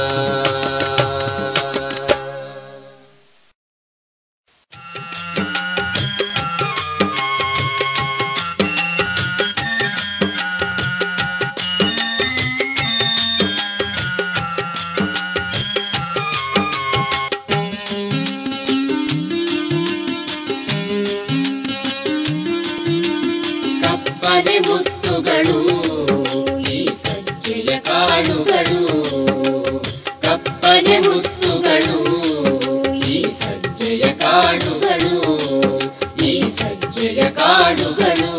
ಕಪ್ಪನೆ ಮುತ್ತುಗಳು ಈ ಸಜ್ಜೆಯ ಕಾಳುಗಳು ಕಪ್ಪನೆ ಮುತ್ತುಗಳು ಈ ಸಜ್ಜೆಯ ಕಾಳುಗಳು ಈ ಸಜ್ಜೆಯ ಕಾಳುಗಳು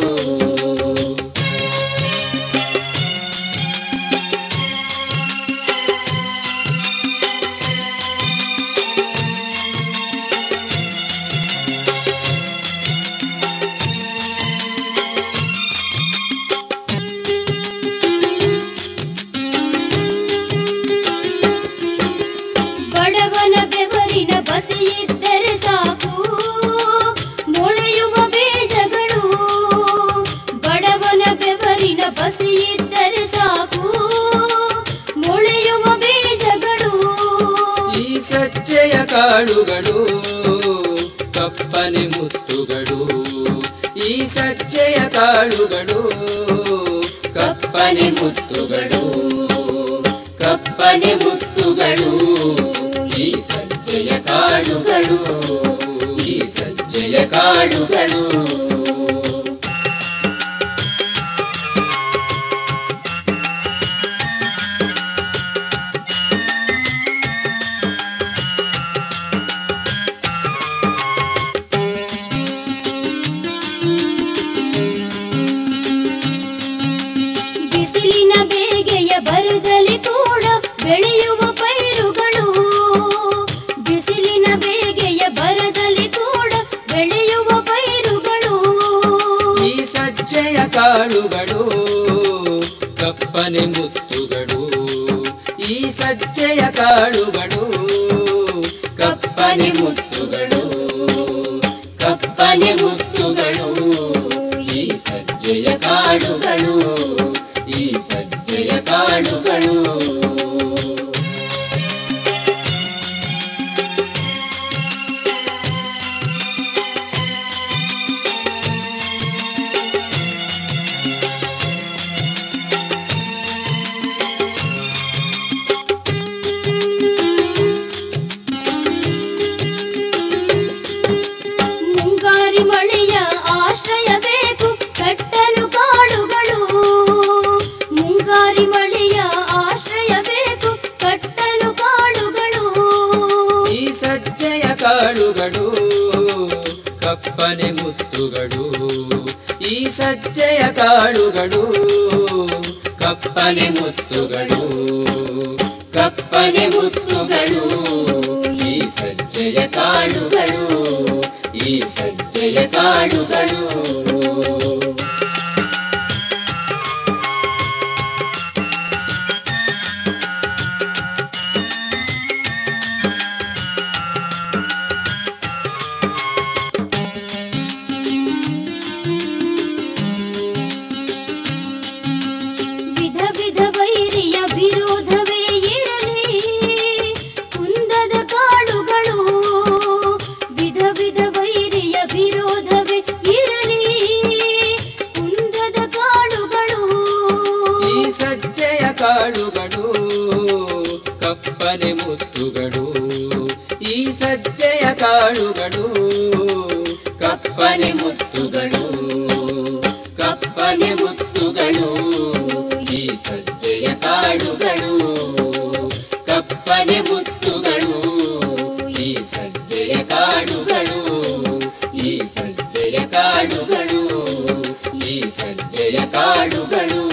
ಬಡವನ ಬೆವರಿನ ಬಸಿಯಿದ್ದರೆ ಸಾಕು ಮೊಳೆಯುವ ಬೀಜಗಳು ಬಡವನ ಬೆವರಿನ ಬಸಿಯಿದ್ದರೆ ಸಾಕು ಮೊಳೆಯುವ ಬೀಜಗಳು ಈ ಸಜ್ಜೆಯ ಕಾಳುಗಳು ಕಪ್ಪನೆ ಮುತ್ತುಗಳು ಈ ಸಜ್ಜೆಯ ಕಾಳುಗಳು ಕಪ್ಪನೆ ಮುತ್ತುಗಳು ಕಪ್ಪನೆ ಮುತ್ತುಗಳು ಈ ಸಜ್ಜೆಯ ಕಾಳುಗಳು ಈ ಸಜ್ಜೆಯ ಕಾಳುಗಳು ಬಿಸಿಲಿನ ಬೇಗೆಯ ಬರದಲ್ಲಿ ಕೂಡ ಬೆಳೆಯುವ ಪೈರುಗಳು ಬಿಸಿಲಿನ ಬೇಗೆಯ ಬರದಲ್ಲಿ ಕೂಡ ಬೆಳೆಯುವ ಪೈರುಗಳು ಈ ಸಜ್ಜೆಯ ಕಾಳುಗಳು ಕಪ್ಪನೆ ಮುತ್ತುಗಳು ಈ ಸಜ್ಜೆಯ ಕಾಳುಗಳು ಕಪ್ಪನೆ ಮುತ್ತುಗಳು ಕಪ್ಪನೆ ಮುತ್ತುಗಳು ಈ ಸಜ್ಜೆಯ ಕಾಳುಗಳು ಈ ಸಜ್ಜೆಯ ಕಾಳುಗಳು ಕಾಳುಗಳು ಕಪ್ಪನೆ ಮುತ್ತುಗಳು ಈ ಸಜ್ಜೆಯ ಕಾಳುಗಳು ಕಪ್ಪನೆ ಮುತ್ತುಗಳು ಕಪ್ಪನೆ ಮುತ್ತುಗಳು ಈ ಸಜ್ಜೆಯ ಕಾಳುಗಳು ಈ ಸಜ್ಜೆಯ ಕಾಳುಗಳು ವಿಧ ವಿಧ ವೈರಿಯ ವಿರೋಧವೇ ಇರಲಿ ಕುಂದದ ಕಾಳುಗಳು ವಿಧ ವಿಧ ವೈರಿಯ ವಿರೋಧವೇ ಇರಲಿ ಕುಂದದ ಕಾಳುಗಳು ಈ ಸಜ್ಜೆಯ ಕಾಳುಗಳು ಕಪ್ಪನೆ ಮುತ್ತುಗಳು ಈ ಸಜ್ಜೆಯ ಕಾಳುಗಳು ಕಪ್ಪನೆ ಮುತ್ತುಗಳು ಕಪ್ಪನೆ ಮುತ್ತುಗಳು ಈ ಸಜ್ಜೆಯ ಕಾಳುಗಳು ಕಪ್ಪನೆ ಮುತ್ತುಗಳು ಈ ಸಜ್ಜೆಯ ಕಾಳುಗಳು ಈ ಸಜ್ಜೆಯ ಕಾಳುಗಳು ಈ ಸಜ್ಜೆಯ ಕಾಳುಗಳು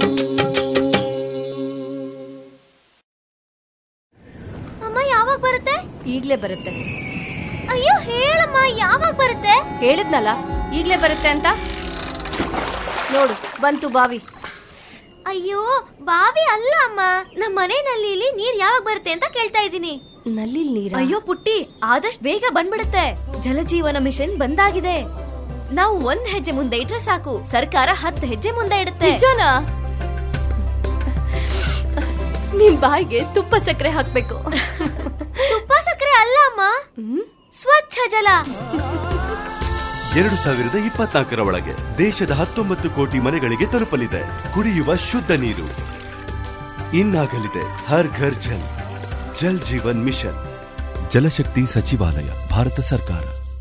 ಅಮ್ಮ ಯಾವಾಗ ಬರುತ್ತೆ ಈಗ್ಲೇ ಬರುತ್ತೆ ಅಯ್ಯೋ ಹೇಳಮ್ಮ ಯಾವಾಗ ಬರುತ್ತೆ ಹೇಳಿದ್ನಲ್ಲ ಈಗ್ಲೇ ಬರುತ್ತೆ ಅಂತ ನೋಡು ಬಂತು ಬಾವಿ ಅಯ್ಯೋ ಬಾವಿ ಅಲ್ಲ ಅಮ್ಮ ನಮ್ಮ ಮನೆ ನಲ್ಲಿಲಿ ನೀರ್ ಯಾವಾಗ ಬರುತ್ತೆ ಅಂತ ಕೇಳ್ತಾ ಇದ್ದೀನಿ ನಲ್ಲಿ ನೀರ್ ಅಯ್ಯೋ ಪುಟ್ಟಿ ಆದಷ್ಟು ಬೇಗ ಬಂದ್ಬಿಡುತ್ತೆ ಜಲಜೀವನ ಮಿಷನ್ ಬಂದಾಗಿದೆ ನಾವು ಒಂದ್ ಹೆಜ್ಜೆ ಮುಂದೆ ಇಟ್ರೆ ಸಾಕು ಸರ್ಕಾರ ಹತ್ತು ಹೆಜ್ಜೆ ಮುಂದೆ ಇಡುತ್ತೆ ನಿಜನಾ ನಿಮ್ ಬಾಯಿಗೆ ತುಪ್ಪ ಸಕ್ಕರೆ ಹಾಕ್ಬೇಕು ತುಪ್ಪ ಸಕ್ಕರೆ ಅಲ್ಲ ಅಮ್ಮ ಸ್ವಚ್ಛ ಜಲ ಎರಡು ಸಾವಿರದ ಇಪ್ಪತ್ನಾಲ್ಕರ ಒಳಗೆ ದೇಶದ ಹತ್ತೊಂಬತ್ತು ಕೋಟಿ ಮನೆಗಳಿಗೆ ತಲುಪಲಿದೆ ಕುಡಿಯುವ ಶುದ್ಧ ನೀರು ಇನ್ನಾಗಲಿದೆ ಹರ್ ಘರ್ ಜಲ್ ಜಲ್ ಜೀವನ್ ಮಿಷನ್ ಜಲಶಕ್ತಿ ಸಚಿವಾಲಯ ಭಾರತ ಸರ್ಕಾರ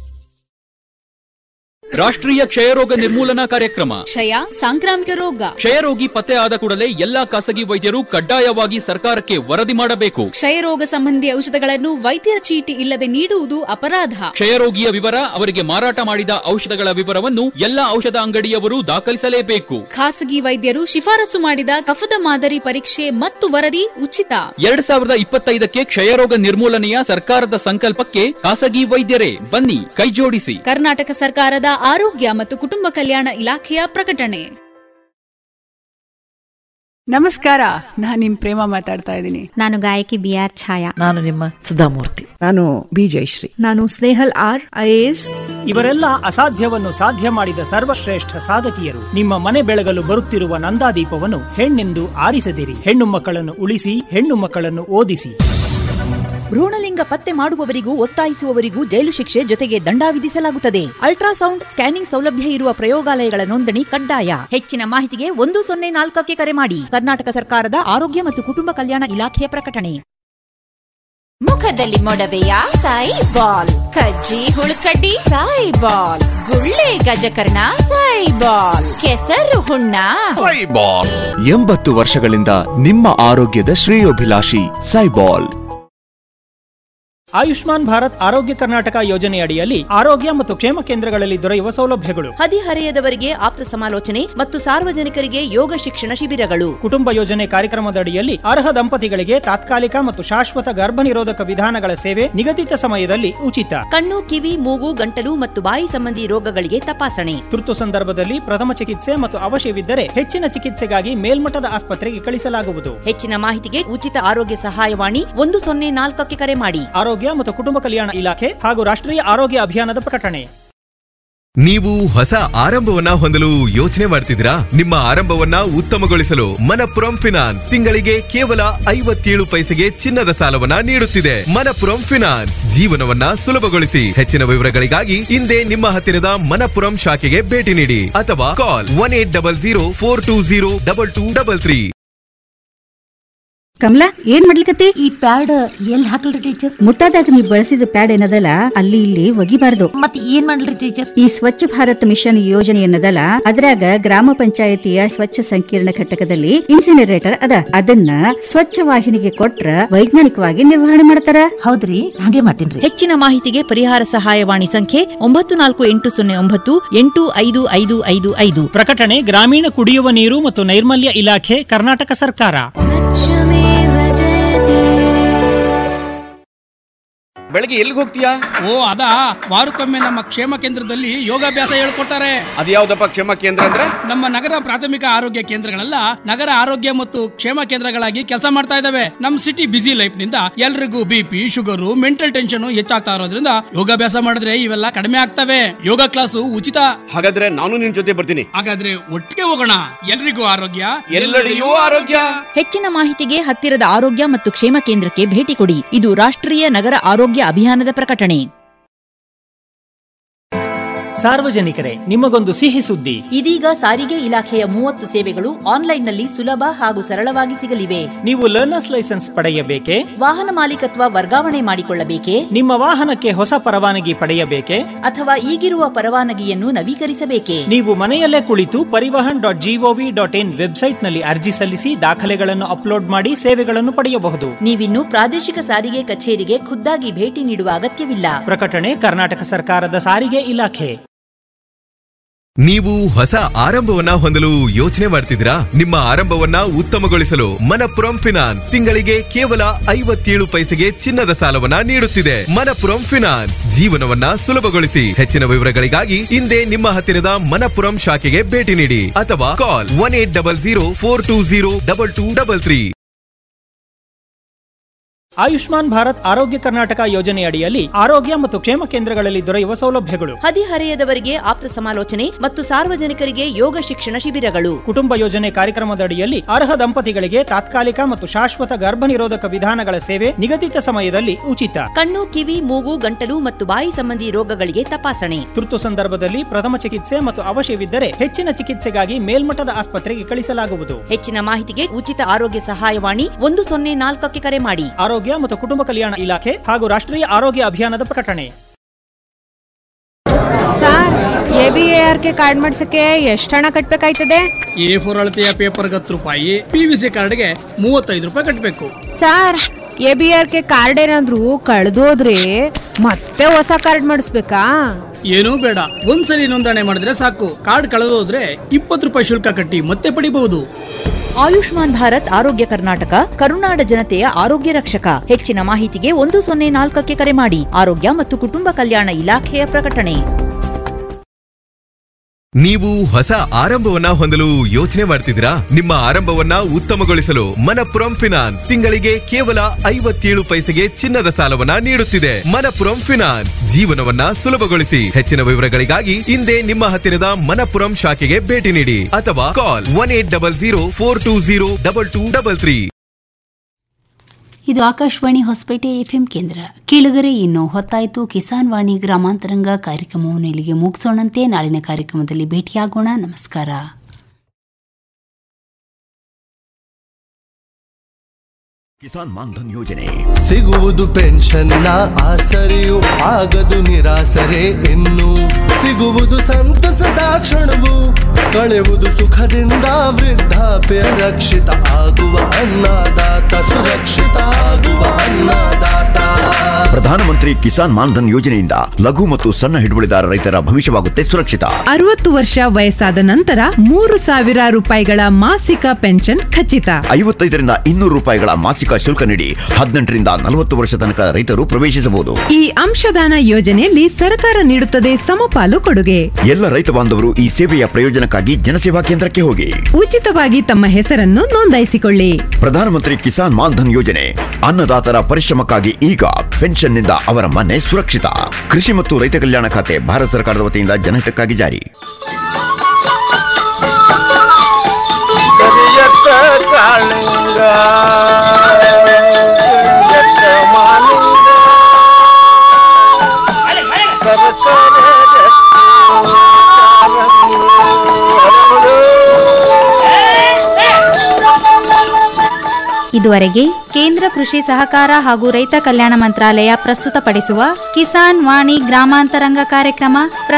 ರಾಷ್ಟ್ರೀಯ ಕ್ಷಯರೋಗ ನಿರ್ಮೂಲನಾ ಕಾರ್ಯಕ್ರಮ ಕ್ಷಯ ಸಾಂಕ್ರಾಮಿಕ ರೋಗ ಕ್ಷಯರೋಗಿ ಪತ್ತೆ ಆದ ಕೂಡಲೇ ಎಲ್ಲಾ ಖಾಸಗಿ ವೈದ್ಯರು ಕಡ್ಡಾಯವಾಗಿ ಸರ್ಕಾರಕ್ಕೆ ವರದಿ ಮಾಡಬೇಕು ಕ್ಷಯರೋಗ ಸಂಬಂಧಿ ಔಷಧಗಳನ್ನು ವೈದ್ಯರ ಚೀಟಿ ಇಲ್ಲದೆ ನೀಡುವುದು ಅಪರಾಧ ಕ್ಷಯರೋಗಿಯ ವಿವರ ಅವರಿಗೆ ಮಾರಾಟ ಮಾಡಿದ ಔಷಧಗಳ ವಿವರವನ್ನು ಎಲ್ಲಾ ಔಷಧ ಅಂಗಡಿಯವರು ದಾಖಲಿಸಲೇಬೇಕು ಖಾಸಗಿ ವೈದ್ಯರು ಶಿಫಾರಸು ಮಾಡಿದ ಕಫದ ಮಾದರಿ ಪರೀಕ್ಷೆ ಮತ್ತು ವರದಿ ಉಚಿತ ಎರಡ್ ಸಾವಿರದ ಇಪ್ಪತ್ತೈದಕ್ಕೆ ಕ್ಷಯರೋಗ ನಿರ್ಮೂಲನೆಯ ಸರ್ಕಾರದ ಸಂಕಲ್ಪಕ್ಕೆ ಖಾಸಗಿ ವೈದ್ಯರೇ ಬನ್ನಿ ಕೈಜೋಡಿಸಿ ಕರ್ನಾಟಕ ಸರ್ಕಾರದ ಆರೋಗ್ಯ ಮತ್ತು ಕುಟುಂಬ ಕಲ್ಯಾಣ ಇಲಾಖೆಯ ಪ್ರಕಟಣೆ ನಮಸ್ಕಾರ ನಾನು ನಿಮ್ ಪ್ರೇಮ ಮಾತಾಡ್ತಾ ಇದ್ದೀನಿ ನಾನು ಗಾಯಕಿ ಬಿ ಆರ್ ಛಾಯಾ ನಾನು ನಿಮ್ಮ ಸುಧಾಮೂರ್ತಿ ನಾನು ಬಿ ಜಯಶ್ರೀ ನಾನು ಸ್ನೇಹಲ್ ಆರ್ ಐಎಎಸ್ ಇವರೆಲ್ಲ ಅಸಾಧ್ಯವನ್ನು ಸಾಧ್ಯ ಮಾಡಿದ ಸರ್ವಶ್ರೇಷ್ಠ ಸಾಧಕಿಯರು ನಿಮ್ಮ ಮನೆ ಬೆಳಗಲು ಬರುತ್ತಿರುವ ನಂದಾದೀಪವನ್ನು ಹೆಣ್ಣೆಂದು ಆರಿಸದಿರಿ ಹೆಣ್ಣು ಮಕ್ಕಳನ್ನು ಉಳಿಸಿ ಹೆಣ್ಣು ಮಕ್ಕಳನ್ನು ಓದಿಸಿ ಭ್ರೂಣಲಿಂಗ ಪತ್ತೆ ಮಾಡುವವರಿಗೂ ಒತ್ತಾಯಿಸುವವರಿಗೂ ಜೈಲು ಶಿಕ್ಷೆ ಜೊತೆಗೆ ದಂಡ ವಿಧಿಸಲಾಗುತ್ತದೆ ಅಲ್ಟ್ರಾಸೌಂಡ್ ಸ್ಕ್ಯಾನಿಂಗ್ ಸೌಲಭ್ಯ ಇರುವ ಪ್ರಯೋಗಾಲಯಗಳ ನೋಂದಣಿ ಕಡ್ಡಾಯ ಹೆಚ್ಚಿನ ಮಾಹಿತಿಗೆ ಒಂದು ಸೊನ್ನೆ ನಾಲ್ಕಕ್ಕೆ ಕರೆ ಮಾಡಿ ಕರ್ನಾಟಕ ಸರ್ಕಾರದ ಆರೋಗ್ಯ ಮತ್ತು ಕುಟುಂಬ ಕಲ್ಯಾಣ ಇಲಾಖೆಯ ಪ್ರಕಟಣೆ ಮುಖದಲ್ಲಿ ಮೊಡವೆಯ ಸಾಯಿ ಬಾಲ್ ಕಜ್ಜಿ ಹುಳುಕಡ್ಡಿ ಸಾಯಿ ಬಾಲ್ ಗುಳ್ಳೆ ಗಜಕರ್ಣ ಸಾಯಿ ಬಾಲ್ ಕೆಸರು ಹುಣ್ಣ ಎಂಬತ್ತು ವರ್ಷಗಳಿಂದ ನಿಮ್ಮ ಆರೋಗ್ಯದ ಶ್ರೇಯೋಭಿಲಾಷಿ ಸೈಬಾಲ್ ಆಯುಷ್ಮಾನ್ ಭಾರತ್ ಆರೋಗ್ಯ ಕರ್ನಾಟಕ ಯೋಜನೆಯಡಿಯಲ್ಲಿ ಆರೋಗ್ಯ ಮತ್ತು ಕ್ಷೇಮ ಕೇಂದ್ರಗಳಲ್ಲಿ ದೊರೆಯುವ ಸೌಲಭ್ಯಗಳು ಹದಿಹರೆಯದವರಿಗೆ ಆಪ್ತ ಸಮಾಲೋಚನೆ ಮತ್ತು ಸಾರ್ವಜನಿಕರಿಗೆ ಯೋಗ ಶಿಕ್ಷಣ ಶಿಬಿರಗಳು ಕುಟುಂಬ ಯೋಜನೆ ಕಾರ್ಯಕ್ರಮದಡಿಯಲ್ಲಿ ಅರ್ಹ ದಂಪತಿಗಳಿಗೆ ತಾತ್ಕಾಲಿಕ ಮತ್ತು ಶಾಶ್ವತ ಗರ್ಭನಿರೋಧಕ ವಿಧಾನಗಳ ಸೇವೆ ನಿಗದಿತ ಸಮಯದಲ್ಲಿ ಉಚಿತ ಕಣ್ಣು ಕಿವಿ ಮೂಗು ಗಂಟಲು ಮತ್ತು ಬಾಯಿ ಸಂಬಂಧಿ ರೋಗಗಳಿಗೆ ತಪಾಸಣೆ ತುರ್ತು ಸಂದರ್ಭದಲ್ಲಿ ಪ್ರಥಮ ಚಿಕಿತ್ಸೆ ಮತ್ತು ಅವಶ್ಯವಿದ್ದರೆ ಹೆಚ್ಚಿನ ಚಿಕಿತ್ಸೆಗಾಗಿ ಮೇಲ್ಮಟ್ಟದ ಆಸ್ಪತ್ರೆಗೆ ಕಳಿಸಲಾಗುವುದು ಹೆಚ್ಚಿನ ಮಾಹಿತಿಗೆ ಉಚಿತ ಆರೋಗ್ಯ ಸಹಾಯವಾಣಿ ಒಂದು ಸೊನ್ನೆ ನಾಲ್ಕಕ್ಕೆ ಕರೆ ಮಾಡಿ ಆರೋಗ್ಯ ಮತ್ತು ಕುಟುಂಬ ಕಲ್ಯಾಣ ಇಲಾಖೆ ಹಾಗೂ ರಾಷ್ಟ್ರೀಯ ಆರೋಗ್ಯ ಅಭಿಯಾನದ ಪ್ರಕಟಣೆ ನೀವು ಹೊಸ ಆರಂಭವನ್ನ ಹೊಂದಲು ಯೋಚನೆ ಮಾಡ್ತಿದ್ದೀರಾ ನಿಮ್ಮ ಆರಂಭವನ್ನ ಉತ್ತಮಗೊಳಿಸಲು ಮನಪುರಂ ಫಿನಾನ್ಸ್ ತಿಂಗಳಿಗೆ ಕೇವಲ ಐವತ್ತೇಳು ಪೈಸೆಗೆ ಚಿನ್ನದ ಸಾಲವನ್ನ ನೀಡುತ್ತಿದೆ ಮನಪುರಂ ಫಿನಾನ್ಸ್ ಜೀವನವನ್ನ ಸುಲಭಗೊಳಿಸಿ ಹೆಚ್ಚಿನ ವಿವರಗಳಿಗಾಗಿ ಹಿಂದೆ ನಿಮ್ಮ ಹತ್ತಿರದ ಮನಪುರಂ ಶಾಖೆಗೆ ಭೇಟಿ ನೀಡಿ ಅಥವಾ call one eight double zero four two zero double two double three Kamala ಏನ್ ಮಾಡ್ಲಿಕತ್ತಿ ಈ ಪ್ಯಾಡ್ ಎಲ್ಲಿ ಹಾಕಲ್ರಿ ಟೀಚರ್ ಮುಟ್ಟಾದಾಗ ನೀವು ಬಳಸಿದ ಪ್ಯಾಡ್ ಏನದಲ್ಲ ಅಲ್ಲಿ ಇಲ್ಲಿ ಒಗಿಬಾರ್ದು ಮತ್ತೆ ಏನ್ ಮಾಡ್ಲಿ ಟೀಚರ್ ಈ ಸ್ವಚ್ಛ ಭಾರತ್ ಮಿಷನ್ ಯೋಜನೆ ಏನದಲ್ಲ ಅದ್ರಾಗ ಗ್ರಾಮ ಪಂಚಾಯತಿಯ ಸ್ವಚ್ಛ ಸಂಕೀರ್ಣ ಘಟಕದಲ್ಲಿ ಇನ್ಸಿನರೇಟರ್ ಅದ ಅದನ್ನ ಸ್ವಚ್ಛ ವಾಹಿನಿಗೆ ಕೊಟ್ರ ವೈಜ್ಞಾನಿಕವಾಗಿ ನಿರ್ವಹಣೆ ಮಾಡ್ತಾರ ಹೌದ್ರಿ ಹಾಗೆ ಮಾಡ್ತೀನಿ ಹೆಚ್ಚಿನ ಮಾಹಿತಿಗೆ ಪರಿಹಾರ ಸಹಾಯವಾಣಿ ಸಂಖ್ಯೆ ಒಂಬತ್ತು ನಾಲ್ಕು ಎಂಟು ಸೊನ್ನೆ ಒಂಬತ್ತು ಎಂಟು ಐದು ಐದು ಐದು ಐದು ಪ್ರಕಟಣೆ ಗ್ರಾಮೀಣ ಕುಡಿಯುವ ನೀರು ಮತ್ತು ನೈರ್ಮಲ್ಯ ಇಲಾಖೆ ಕರ್ನಾಟಕ ಸರ್ಕಾರ ಬೆಳಗ್ಗೆ ಎಲ್ಲಿಗೆ ಹೋಗ್ತೀಯಾ ಓ ಅದಾ ವಾರಕ್ಕೊಮ್ಮೆ ನಮ್ಮ ಕ್ಷೇಮ ಕೇಂದ್ರದಲ್ಲಿ ಯೋಗಾಭ್ಯಾಸ ಹೇಳ್ಕೊಡ್ತಾರೆ ಅದ್ಯಾವ್ದಪ್ಪ ಕ್ಷೇಮ ಕೇಂದ್ರ ಅಂದ್ರೆ ನಮ್ಮ ನಗರ ಪ್ರಾಥಮಿಕ ಆರೋಗ್ಯ ಕೇಂದ್ರಗಳೆಲ್ಲ ನಗರ ಆರೋಗ್ಯ ಮತ್ತು ಕ್ಷೇಮ ಕೇಂದ್ರಗಳಾಗಿ ಕೆಲಸ ಮಾಡ್ತಾ ಇದಾವೆ ನಮ್ ಸಿಟಿ ಬಿಸಿ ಲೈಫ್ ನಿಂದ ಎಲ್ರಿಗೂ ಬಿಪಿ ಶುಗರು ಮೆಂಟಲ್ ಟೆನ್ಷನ್ ಹೆಚ್ಚಾಗ್ತಾ ಇರೋದ್ರಿಂದ ಯೋಗಾಭ್ಯಾಸ ಮಾಡಿದ್ರೆ ಇವೆಲ್ಲ ಕಡಿಮೆ ಆಗ್ತವೆ ಯೋಗ ಕ್ಲಾಸು ಉಚಿತ ಹಾಗಾದ್ರೆ ನಾನು ನಿನ್ ಜೊತೆ ಬರ್ತೀನಿ ಹಾಗಾದ್ರೆ ಒಟ್ಟಿಗೆ ಹೋಗೋಣ ಎಲ್ರಿಗೂ ಆರೋಗ್ಯ ಎಲ್ಲೆಡೆಯೂ ಆರೋಗ್ಯ ಹೆಚ್ಚಿನ ಮಾಹಿತಿಗೆ ಹತ್ತಿರದ ಆರೋಗ್ಯ ಮತ್ತು ಕ್ಷೇಮ ಕೇಂದ್ರಕ್ಕೆ ಭೇಟಿ ಕೊಡಿ ಇದು ರಾಷ್ಟ್ರೀಯ ನಗರ ಆರೋಗ್ಯ ಅಭಿಯಾನದ ಪ್ರಕಟಣೆ ಸಾರ್ವಜನಿಕರೇ ನಿಮಗೊಂದು ಸಿಹಿ ಸುದ್ದಿ ಇದೀಗ ಸಾರಿಗೆ ಇಲಾಖೆಯ ಮೂವತ್ತು ಸೇವೆಗಳು ಆನ್ಲೈನ್ನಲ್ಲಿ ಸುಲಭ ಹಾಗೂ ಸರಳವಾಗಿ ಸಿಗಲಿವೆ ನೀವು ಲರ್ನರ್ಸ್ ಲೈಸೆನ್ಸ್ ಪಡೆಯಬೇಕೆ ವಾಹನ ಮಾಲೀಕತ್ವ ವರ್ಗಾವಣೆ ಮಾಡಿಕೊಳ್ಳಬೇಕೇ ನಿಮ್ಮ ವಾಹನಕ್ಕೆ ಹೊಸ ಪರವಾನಗಿ ಪಡೆಯಬೇಕೆ ಅಥವಾ ಈಗಿರುವ ಪರವಾನಗಿಯನ್ನು ನವೀಕರಿಸಬೇಕೇ ನೀವು ಮನೆಯಲ್ಲೇ ಕುಳಿತು Parivahan dot gov dot in ವೆಬ್ಸೈಟ್ನಲ್ಲಿ ಅರ್ಜಿ ಸಲ್ಲಿಸಿ ದಾಖಲೆಗಳನ್ನು ಅಪ್ಲೋಡ್ ಮಾಡಿ ಸೇವೆಗಳನ್ನು ಪಡೆಯಬಹುದು ನೀವಿನ್ನು ಪ್ರಾದೇಶಿಕ ಸಾರಿಗೆ ಕಚೇರಿಗೆ ಖುದ್ದಾಗಿ ಭೇಟಿ ನೀಡುವ ಅಗತ್ಯವಿಲ್ಲ ಪ್ರಕಟಣೆ ಕರ್ನಾಟಕ ಸರ್ಕಾರದ ಸಾರಿಗೆ ಇಲಾಖೆ ನೀವು ಹೊಸ ಆರಂಭವನ್ನ ಹೊಂದಲು ಯೋಚನೆ ಮಾಡ್ತಿದ್ದೀರಾ ನಿಮ್ಮ ಆರಂಭವನ್ನ ಉತ್ತಮಗೊಳಿಸಲು ಮನಪುರಂ ಫಿನಾನ್ಸ್ ತಿಂಗಳಿಗೆ ಕೇವಲ ಐವತ್ತೇಳು ಪೈಸೆಗೆ ಚಿನ್ನದ ಸಾಲವನ್ನ ನೀಡುತ್ತಿದೆ ಮನಪುರಂ ಫಿನಾನ್ಸ್ ಜೀವನವನ್ನ ಸುಲಭಗೊಳಿಸಿ ಹೆಚ್ಚಿನ ವಿವರಗಳಿಗಾಗಿ ಹಿಂದೆ ನಿಮ್ಮ ಹತ್ತಿರದ ಮನಪುರಂ ಶಾಖೆಗೆ ಭೇಟಿ ನೀಡಿ ಅಥವಾ call one eight double zero four two zero double two double three Ayushman Bharat Arogya Karnataka ಯೋಜನೆಯಡಿಯಲ್ಲಿ ಆರೋಗ್ಯ ಮತ್ತು ಕ್ಷೇಮ ಕೇಂದ್ರಗಳಲ್ಲಿ ದೊರೆಯುವ ಸೌಲಭ್ಯಗಳು ಹದಿಹರೆಯದವರಿಗೆ ಆಪ್ತ ಸಮಾಲೋಚನೆ ಮತ್ತು ಸಾರ್ವಜನಿಕರಿಗೆ ಯೋಗ ಶಿಕ್ಷಣ ಶಿಬಿರಗಳು ಕುಟುಂಬ ಯೋಜನೆ ಕಾರ್ಯಕ್ರಮದಡಿಯಲ್ಲಿ ಅರ್ಹ ದಂಪತಿಗಳಿಗೆ ತಾತ್ಕಾಲಿಕ ಮತ್ತು ಶಾಶ್ವತ ಗರ್ಭನಿರೋಧಕ ವಿಧಾನಗಳ ಸೇವೆ ನಿಗದಿತ ಸಮಯದಲ್ಲಿ ಉಚಿತ ಕಣ್ಣು ಕಿವಿ ಮೂಗು ಗಂಟಲು ಮತ್ತು ಬಾಯಿ ಸಂಬಂಧಿ ರೋಗಗಳಿಗೆ ತಪಾಸಣೆ ತುರ್ತು ಸಂದರ್ಭದಲ್ಲಿ ಪ್ರಥಮ ಚಿಕಿತ್ಸೆ ಮತ್ತು ಅವಶ್ಯವಿದ್ದರೆ ಹೆಚ್ಚಿನ ಚಿಕಿತ್ಸೆಗಾಗಿ ಮೇಲ್ಮಟ್ಟದ ಆಸ್ಪತ್ರೆಗೆ ಕಳಿಸಲಾಗುವುದು ಹೆಚ್ಚಿನ ಮಾಹಿತಿಗೆ ಉಚಿತ ಆರೋಗ್ಯ ಸಹಾಯವಾಣಿ ಒಂದು ಸೊನ್ನೆ ನಾಲ್ಕಕ್ಕೆ ಕರೆ ಮಾಡಿ ಆರೋಗ್ಯ ಮತ್ತು ಕುಟುಂಬ ಕಲ್ಯಾಣ ಇಲಾಖೆ ಹಾಗೂ ರಾಷ್ಟ್ರೀಯ ಆರೋಗ್ಯ ಅಭಿಯಾನದ ಪ್ರಕಟಣೆ sir A B A R K card ಮಾಡ್ಸಕ್ಕೆ ಎಷ್ಟು ಹಣ ಕಟ್ಬೇಕಾಯ್ತದೆ ಎ ಫೋರ್ ಅಳತೆಯ ಪೇಪರ್ಗೆ ಹತ್ತು ರೂಪಾಯಿ ಪಿ ವಿ ಸಿ ಕಾರ್ಡ್ಗೆ ಮೂವತ್ತೈದು ರೂಪಾಯಿ ಕಟ್ಟಬೇಕು sir A B R K card ಏನಾದ್ರು ಕಳ್ದೋದ್ರೆ ಮತ್ತೆ ಹೊಸ ಕಾರ್ಡ್ ಮಾಡಿಸ್ಬೇಕಾ ಏನೂ ಬೇಡ ಒಂದ್ಸಲಿ ನೋಂದಣಿ ಮಾಡಿದ್ರೆ ಸಾಕು ಕಾರ್ಡ್ ಕಳೆದೋದ್ರೆ ಇಪ್ಪತ್ತು ರೂಪಾಯಿ ಶುಲ್ಕ ಕಟ್ಟಿ ಮತ್ತೆ ಪಡಿಬಹುದು ಆಯುಷ್ಮಾನ್ ಭಾರತ್ ಆರೋಗ್ಯ ಕರ್ನಾಟಕ ಕರುನಾಡ ಜನತೆಯ ಆರೋಗ್ಯ ರಕ್ಷಕ ಹೆಚ್ಚಿನ ಮಾಹಿತಿಗೆ ಒಂದು ಸೊನ್ನೆ ನಾಲ್ಕಕ್ಕೆ ಕರೆ ಮಾಡಿ ಆರೋಗ್ಯ ಮತ್ತು ಕುಟುಂಬ ಕಲ್ಯಾಣ ಇಲಾಖೆಯ ಪ್ರಕಟಣೆ ನೀವು ಹೊಸ ಆರಂಭವನ್ನ ಹೊಂದಲು ಯೋಚನೆ ಮಾಡ್ತಿದ್ದೀರಾ ನಿಮ್ಮ ಆರಂಭವನ್ನ ಉತ್ತಮಗೊಳಿಸಲು ಮನಪುರಂ ಫಿನಾನ್ಸ್ ತಿಂಗಳಿಗೆ ಕೇವಲ ಐವತ್ತೇಳು ಪೈಸೆಗೆ ಚಿನ್ನದ ಸಾಲವನ್ನ ನೀಡುತ್ತಿದೆ ಮನಪುರಂ ಫಿನಾನ್ಸ್ ಜೀವನವನ್ನ ಸುಲಭಗೊಳಿಸಿ ಹೆಚ್ಚಿನ ವಿವರಗಳಿಗಾಗಿ ಹಿಂದೆ ನಿಮ್ಮ ಹತ್ತಿರದ ಮನಪುರಂ ಶಾಖೆಗೆ ಭೇಟಿ ನೀಡಿ ಅಥವಾ call one eight double zero four two zero double two double three ಇದು ಆಕಾಶವಾಣಿ ಹೊಸಪೇಟೆ ಎಫ್ಎಂ ಕೇಂದ್ರ ಕೀಳುಗರೆ ಇನ್ನು ಹೊತ್ತಾಯಿತು ಕಿಸಾನ್ ವಾಣಿ ಗ್ರಾಮಾಂತರಂಗ ಕಾರ್ಯಕ್ರಮವನ್ನು ಇಲ್ಲಿಗೆ ಮುಗಿಸೋಣಂತೆ ನಾಳಿನ ಕಾರ್ಯಕ್ರಮದಲ್ಲಿ ಭೇಟಿಯಾಗೋಣ ನಮಸ್ಕಾರ ಕಿಸಾನ್ ಮಾನ್ಧನ್ ಯೋಜನೆ ಸಿಗುವುದು ಪೆನ್ಷನ್ನ ಆಸರೆಯು ಆಗದು ನಿರಾಸರೆ ಇನ್ನು ಸಿಗುವುದು ಸಂತಸದ ಕ್ಷಣವು ಕಳೆಯುವುದು ಸುಖದಿಂದ ವೃದ್ಧಾಪ್ಯ ರಕ್ಷಿತ ಆಗುವ ಅನ್ನದಾತ ಸುರಕ್ಷಿತ ಆಗುವ ಅನ್ನದಾತ ಪ್ರಧಾನಮಂತ್ರಿ ಕಿಸಾನ್ ಮಾನ್ಧನ್ ಯೋಜನೆಯಿಂದ ಲಘು ಮತ್ತು ಸಣ್ಣ ಹಿಡುವಳಿದಾರ ರೈತರ ಭವಿಷ್ಯವಾಗುತ್ತೆ ಸುರಕ್ಷಿತ ಅರವತ್ತು ವರ್ಷ ವಯಸ್ಸಾದ ನಂತರ ಮೂರು ಸಾವಿರ ರೂಪಾಯಿಗಳ ಮಾಸಿಕ ಪೆನ್ಷನ್ ಖಚಿತ ಐವತ್ತೈದರಿಂದ ಇನ್ನೂರು ರೂಪಾಯಿಗಳ ಮಾಸಿಕ ಶುಲ್ಕ ನೀಡಿ ಹದಿನೆಂಟರಿಂದ ನಲವತ್ತು ವರ್ಷ ತನಕ ರೈತರು ಪ್ರವೇಶಿಸಬಹುದು ಈ ಅಂಶದಾನ ಯೋಜನೆಯಲ್ಲಿ ಸರ್ಕಾರ ನೀಡುತ್ತದೆ ಸಮಪಾಲು ಕೊಡುಗೆ ಎಲ್ಲ ರೈತ ಬಾಂಧವರು ಈ ಸೇವೆಯ ಪ್ರಯೋಜನಕ್ಕಾಗಿ ಜನಸೇವಾ ಕೇಂದ್ರಕ್ಕೆ ಹೋಗಿ ಉಚಿತವಾಗಿ ತಮ್ಮ ಹೆಸರನ್ನು ನೋಂದಾಯಿಸಿಕೊಳ್ಳಿ ಪ್ರಧಾನಮಂತ್ರಿ ಕಿಸಾನ್ ಮಾನ್ಧನ್ ಯೋಜನೆ ಅನ್ನದಾತರ ಪರಿಶ್ರಮಕ್ಕಾಗಿ ಈಗ ಪೆನ್ಷನ್ನಿಂದ ಅವರ ಮನೆ ಸುರಕ್ಷಿತ ಕೃಷಿ ಮತ್ತು ರೈತ ಕಲ್ಯಾಣ ಖಾತೆ ಭಾರತ ಸರ್ಕಾರದ ವತಿಯಿಂದ ಜನಹಿತಕ್ಕಾಗಿ ಜಾರಿ ಕರಿಯತ್ತ ಕಾಳಿಂಗ ಕರಿಯತ್ತ ಮಾಲಿಂಗ ಸರಸರ ರತ್ನ ಹರಳು. ಇದುವರೆಗೆ ಕೇಂದ್ರ ಕೃಷಿ ಸಹಕಾರ ಹಾಗೂ ರೈತ ಕಲ್ಯಾಣ ಮಂತ್ರಾಲಯ ಪ್ರಸ್ತುತಪಡಿಸುವ ಕಿಸಾನ್ ವಾಣಿ ಗ್ರಾಮಾಂತರಂಗ ಕಾರ್ಯಕ್ರಮ